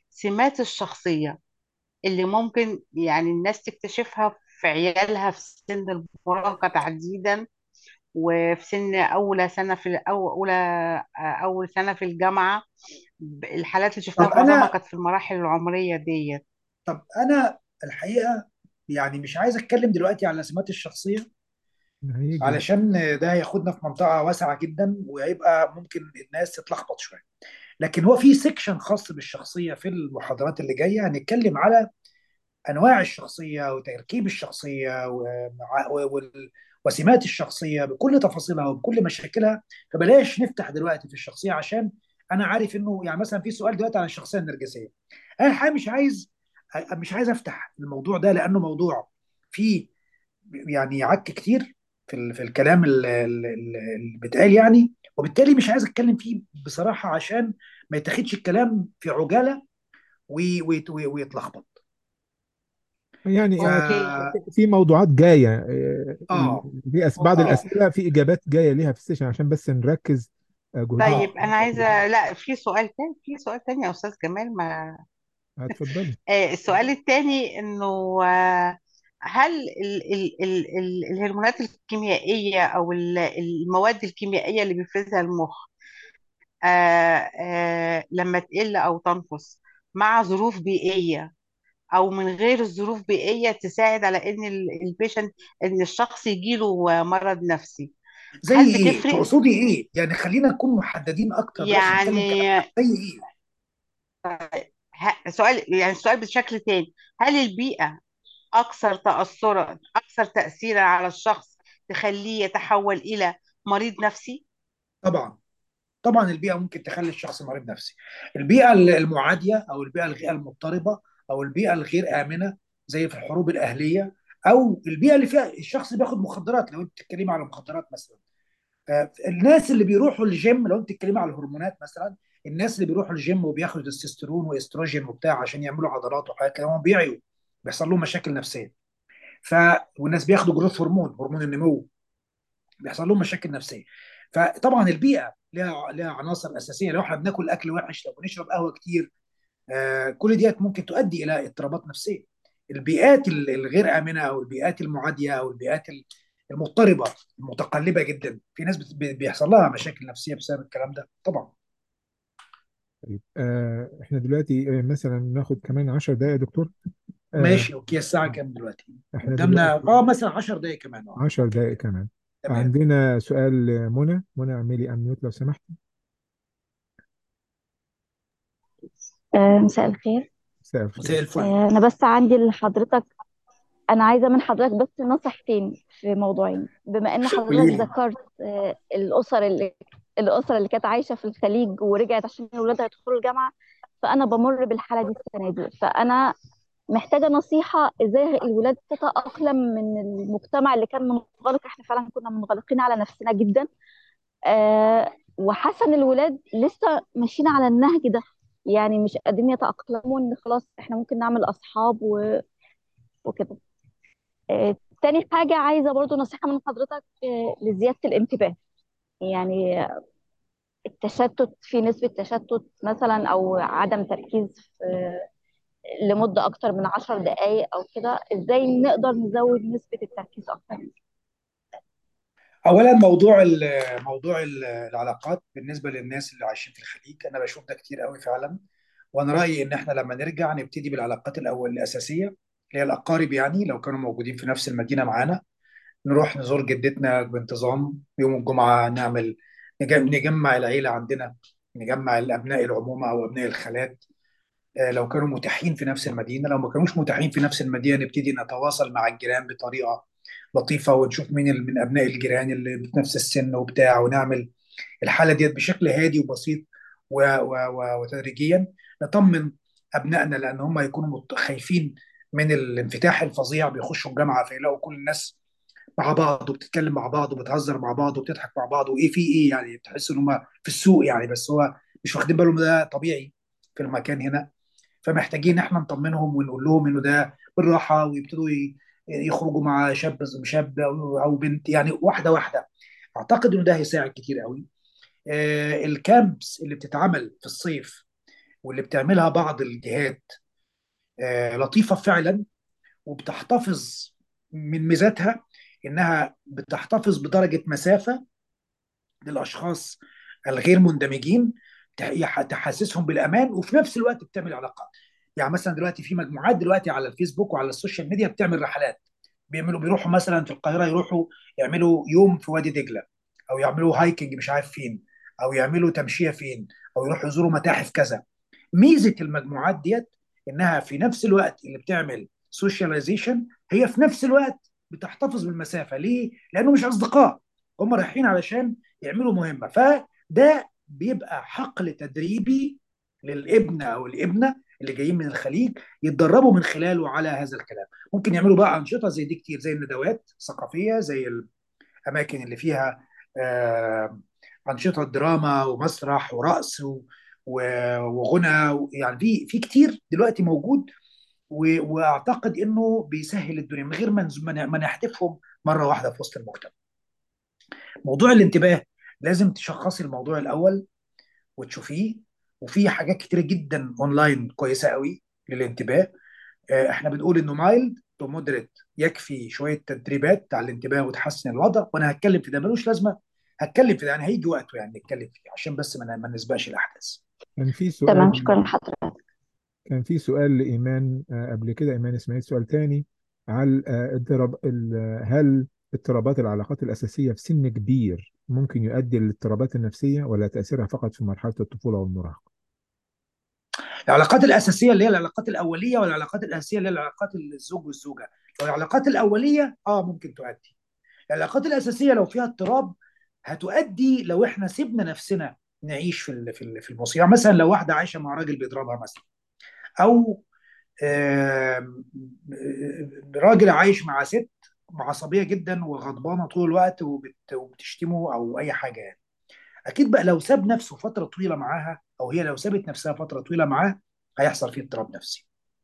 سمات الشخصية اللي ممكن يعني الناس تكتشفها في عيالها في سن المراهقة تحديدا وفي سن أولى سنة في أو أولى أول سنة في الجامعة الحالات اللي شفتها طب معظمها انا كانت في المراحل العمرية ديت طب انا الحقيقه يعني مش عايز اتكلم دلوقتي على سمات الشخصيه هيجي علشان ده هياخدنا في منطقه واسعه جدا وهيبقى ممكن الناس تتلخبط شويه لكن هو في سيكشن خاص بالشخصيه في المحاضرات اللي جايه هنتكلم على انواع الشخصيه وتركيب الشخصيه ومع- وال- وسمات الشخصيه بكل تفاصيلها وبكل مشاكلها فبلاش نفتح دلوقتي في الشخصيه عشان انا عارف انه يعني مثلا في سؤال دلوقتي عن الشخصيه النرجسيه انا الحقيقه مش عايز مش عايز افتح الموضوع ده لانه موضوع فيه يعني عك كتير في ال- في الكلام ال- ال- ال- اللي بيتقال يعني وبالتالي مش عايز اتكلم فيه بصراحه عشان ما يتاخدش الكلام في عجاله وي- وي- وي- ويتلخبط يعني ف اوكي في موضوعات جايه آه، اه في أس- بعض اه الاسئله في اجابات جايه ليها في السيشن عشان بس نركز آه، جهدنا طيب اه انا عايزه لا في سؤال تاني في سؤال تاني يا استاذ جمال ما اتفضلي آه، السؤال التاني انه آه، هل ال ال ال ال الهرمونات الكيميائيه او ال- المواد الكيميائيه اللي بيفرزها المخ آه، آه، لما تقل او تنقص مع ظروف بيئيه او من غير الظروف بيئيه تساعد على ان البيشنت ان الشخص يجيله مرض نفسي زي هل ايه بتفرق تقصدي ايه يعني خلينا نكون محددين اكتر بلاش نتكلم يعني كلام زي ايه ه- سؤال يعني السؤال بشكل تاني هل البيئة أكثر تأثرا أكثر تأثيرا على الشخص تخليه يتحول إلى مريض نفسي؟ طبعا طبعا البيئه ممكن تخلي الشخص مريض نفسي البيئه المعاديه او البيئه الغير المضطربه او البيئه الغير امنه زي في الحروب الاهليه او البيئه اللي فيها الشخص بياخد مخدرات لو انت بتتكلمي على المخدرات مثلا آه، الناس اللي بيروحوا الجيم لو انت بتتكلمي على الهرمونات مثلا الناس اللي بيروحوا الجيم وبياخدوا تستوستيرون واستروجين وبتاع عشان يعملوا عضلات وحاجات كده هم بيعيوا بيحصل لهم مشاكل نفسيه ف والناس بياخدوا جروث هرمون هرمون النمو بيحصل لهم مشاكل نفسيه فطبعا البيئه لها لها عناصر اساسيه لو احنا بناكل اكل وحش لو بنشرب قهوه كتير آه كل ديت ممكن تؤدي الى اضطرابات نفسيه البيئات ال- الغير امنه او البيئات المعاديه او البيئات ال- المضطربه المتقلبه جدا في ناس بت- بي- بيحصل لها مشاكل نفسيه بسبب الكلام ده طبعا طيب آه، احنا دلوقتي آه، مثلا ناخد كمان 10 دقائق يا دكتور آه، ماشي اوكي الساعه كام دلوقتي احنا قدامنا دلوقتي اه مثلا 10 دقائق كمان اه 10 دقائق كمان تمام عندنا سؤال آه، منى منى اعملي امنيوت لو سمحت آه، مساء الخير مساء مساء الخير الفل آه، أنا بس عندي لحضرتك أنا عايزة من حضرتك بس نصيحتين في موضوعين بما إن حضرتك قولي لي ذكرت آه، الأسر اللي الأسرة اللي كانت عايشة في الخليج ورجعت عشان ولادها يدخلوا الجامعة فأنا بمر بالحالة دي السنة دي فأنا محتاجة نصيحة إزاي الولاد تتأقلم من المجتمع اللي كان منغلق إحنا فعلا كنا منغلقين على نفسنا جدا آه وحاسة إن الولاد لسه ماشيين على النهج ده يعني مش قادرين يتأقلموا إن خلاص إحنا ممكن نعمل أصحاب و... وكده آه، تاني حاجة عايزة برضو نصيحة من حضرتك آه، لزيادة الانتباه يعني التشتت في نسبة تشتت مثلا أو عدم تركيز في لمدة أكتر من عشر دقايق أو كده إزاي نقدر نزود نسبة التركيز أكتر اولا موضوع ال- موضوع ال- العلاقات بالنسبه للناس اللي عايشين في الخليج انا بشوف ده كتير قوي فعلا وانا رايي ان احنا لما نرجع نبتدي بالعلاقات الاول الاساسيه اللي هي الاقارب يعني لو كانوا موجودين في نفس المدينه معانا نروح نزور جدتنا بانتظام يوم الجمعه نعمل نج- نجمع العيله عندنا نجمع الابناء العمومه او ابناء الخالات آه، لو كانوا متاحين في نفس المدينه لو ما كانوش متاحين في نفس المدينه نبتدي نتواصل مع الجيران بطريقه لطيفه ونشوف مين ال- من ابناء الجيران اللي بنفس السن وبتاع ونعمل الحاله ديت بشكل هادي وبسيط و و و وتدريجيا نطمن ابنائنا لان هم هيكونوا مت- خايفين من الانفتاح الفظيع بيخشوا الجامعه فيلاقوا كل الناس مع بعض وبتتكلم مع بعض وبتهزر مع بعض وبتضحك مع بعض وايه في ايه يعني بتحس ان هم في السوق يعني بس هو مش واخدين بالهم ده طبيعي في المكان هنا فمحتاجين احنا نطمنهم ونقول لهم انه ده بالراحه ويبتدوا ي- يخرجوا مع شاب شاب او أو بنت يعني واحده واحده اعتقد انه ده هيساعد كتير قوي آه، الكامبس اللي بتتعمل في الصيف واللي بتعملها بعض الجهات آه، لطيفه فعلا وبتحتفظ من ميزاتها انها بتحتفظ بدرجه مسافه للاشخاص الغير مندمجين تح- تحسسهم بالامان وفي نفس الوقت بتعمل علاقات يعني مثلا دلوقتي في مجموعات دلوقتي على الفيسبوك وعلى السوشيال ميديا بتعمل رحلات بيعملوا بيروحوا مثلا في القاهره يروحوا يعملوا يوم في وادي دجله او يعملوا هايكنج مش عارف فين او يعملوا تمشيه فين او يروحوا يزوروا متاحف كذا ميزه المجموعات ديت انها في نفس الوقت اللي بتعمل سوشياليزيشن هي في نفس الوقت بتحتفظ بالمسافه ليه؟ لانه مش اصدقاء هم رايحين علشان يعملوا مهمه فده بيبقى حقل تدريبي للابن او الابنه اللي جايين من الخليج يتدربوا من خلاله على هذا الكلام ممكن يعملوا بقى انشطه زي دي كتير زي الندوات الثقافيه زي الاماكن اللي فيها آه، انشطه دراما ومسرح ورقص و- و- وغنى يعني في في كتير دلوقتي موجود و- واعتقد انه بيسهل الدنيا من غير ما نز- ما ن- ما نحتفهم مره واحده في وسط المجتمع. موضوع الانتباه لازم تشخصي الموضوع الاول وتشوفيه وفي حاجات كتيره جدا اونلاين كويسه قوي للانتباه آه، احنا بنقول انه مايلد تو مودريت يكفي شويه تدريبات على الانتباه وتحسن الوضع وانا هتكلم في ده ملوش لازمه هتكلم في ده يعني هيجي وقته يعني نتكلم فيه عشان بس ما ما نسبقش الاحداث. كان في تمام سؤال شكرا لحضرتك كان في سؤال لإيمان آه، قبل كده إيمان إسماعيل سؤال تاني على آه، اضطراب ال- هل اضطرابات العلاقات الأساسية في سن كبير ممكن يؤدي للاضطرابات النفسية ولا تأثيرها فقط في مرحلة الطفولة والمراهقة؟ العلاقات الاساسيه اللي هي العلاقات الاوليه والعلاقات الاساسيه اللي هي العلاقات الزوج والزوجه لو العلاقات الاوليه اه ممكن تؤدي العلاقات الاساسيه لو فيها اضطراب هتؤدي لو احنا سيبنا نفسنا نعيش في ال- في ال- في المصيبه يعني مثلا لو واحده عايشه مع راجل بيضربها مثلا او آم، آم، راجل عايش مع ست عصبيه جدا وغضبانه طول الوقت وبت- وبتشتمه او اي حاجه يعني اكيد بقى لو ساب نفسه فتره طويله معاها او هي لو سابت نفسها فتره طويله معاه هيحصل فيه اضطراب نفسي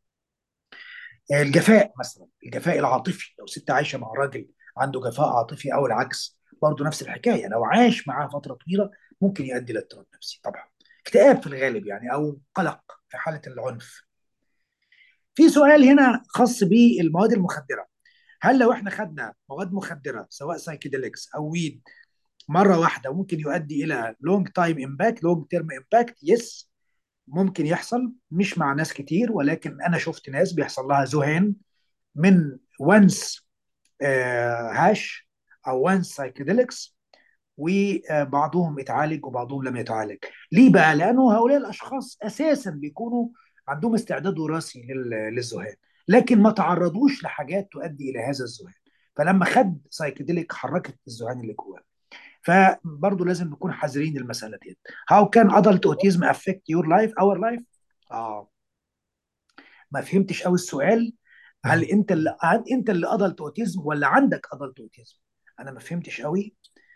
الجفاء مثلا الجفاء العاطفي لو ست عايشه مع راجل عنده جفاء عاطفي او العكس برضه نفس الحكايه لو عاش معاه فتره طويله ممكن يؤدي لاضطراب نفسي طبعا اكتئاب في الغالب يعني او قلق في حاله العنف في سؤال هنا خاص بالمواد المخدره هل لو احنا خدنا مواد مخدره سواء سايكيديليكس او ويد مره واحده ممكن يؤدي الى لونج تايم امباكت لونج تيرم امباكت يس ممكن يحصل مش مع ناس كتير ولكن انا شفت ناس بيحصل لها ذهان من وانس هاش او وانس سايكيديليكس وبعضهم اتعالج وبعضهم لم يتعالج ليه بقى لانه هؤلاء الاشخاص اساسا بيكونوا عندهم استعداد وراثي لل- للذهان لكن ما تعرضوش لحاجات تؤدي الى هذا الذهان فلما خد سايكيديليك حركت الذهان اللي جواه فبرضه لازم نكون حذرين المساله دي how can adult autism affect your life our life اه ما فهمتش قوي السؤال هل انت اللي انت اللي ادلت اوتيزم ولا عندك ادلت اوتيزم انا ما فهمتش قوي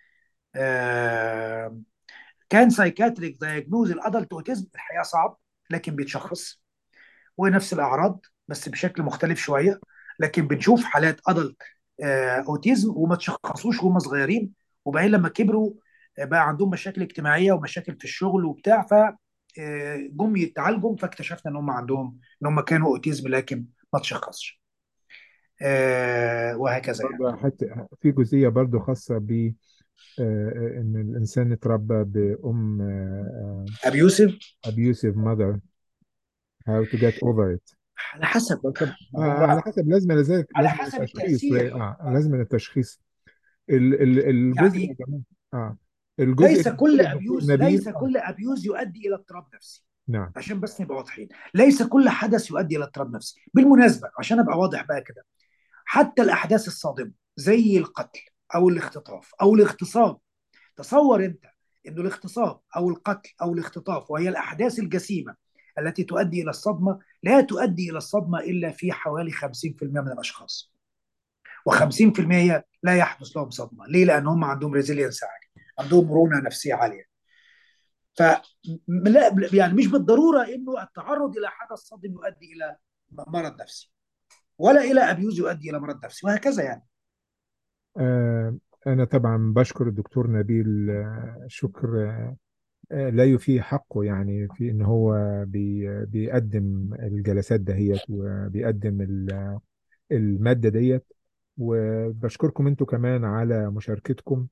آه كان سايكاتريك دايجنوز الادلت اوتيزم الحقيقه صعب لكن بيتشخص ونفس الاعراض بس بشكل مختلف شويه لكن بنشوف حالات ادلت اوتيزم وما تشخصوش وهم صغيرين وبعدين لما كبروا آه، بقى عندهم مشاكل اجتماعيه ومشاكل في الشغل وبتاع ف آه، جم يتعالجوا فاكتشفنا ان هم عندهم ان هم كانوا اوتيزم لكن ما تشخصش آه، وهكذا يعني برضه حتى في جزئية برضه خاصة ب آه، إن الإنسان اتربى بأم آه، ابيوسف آه، abusive mother how to get over it على حسب طب ما آه هو على حسب لازم لازم على لازم حسب التشخيص التأثير آه لازم التشخيص ال ال الجزء يعني يا جماعة اه الجزء ليس اللي كل بيقوله الدكتور ابيوز نبيل ليس آه كل ابيوز يؤدي الى اضطراب نفسي نعم عشان بس نبقى واضحين ليس كل حدث يؤدي الى اضطراب نفسي بالمناسبه عشان ابقى واضح بقى كده حتى الاحداث الصادمه زي القتل او الاختطاف او الاغتصاب تصور انت انه الاغتصاب او القتل او الاختطاف وهي الاحداث الجسيمه التي تؤدي الى الصدمه لا تؤدي الى الصدمه الا في حوالي 50% من الاشخاص و50% لا يحدث لهم صدمه ليه لان هم عندهم ريزيلينس عالي عندهم مرونه نفسيه عاليه ف لا يعني مش بالضروره انه التعرض الى حدث صادم يؤدي الى مرض نفسي ولا الى ابيوز يؤدي الى مرض نفسي وهكذا يعني آه أنا طبعا بشكر الدكتور نبيل آه شكر آه آه، لا يفي حقه يعني في ان هو بي بيقدم الجلسات دهيت وبيقدم ال- المادة ديت وبشكركم انتوا كمان على مشاركتكم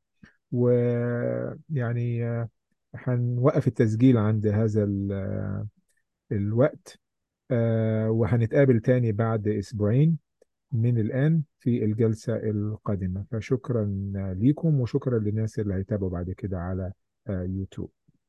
ويعني آه، هنوقف التسجيل عند هذا ال- الوقت آه، وهنتقابل تاني بعد أسبوعين من الآن في الجلسة القادمة فشكرا ليكم وشكرا للناس اللي هيتابعوا بعد كده على آه، يوتيوب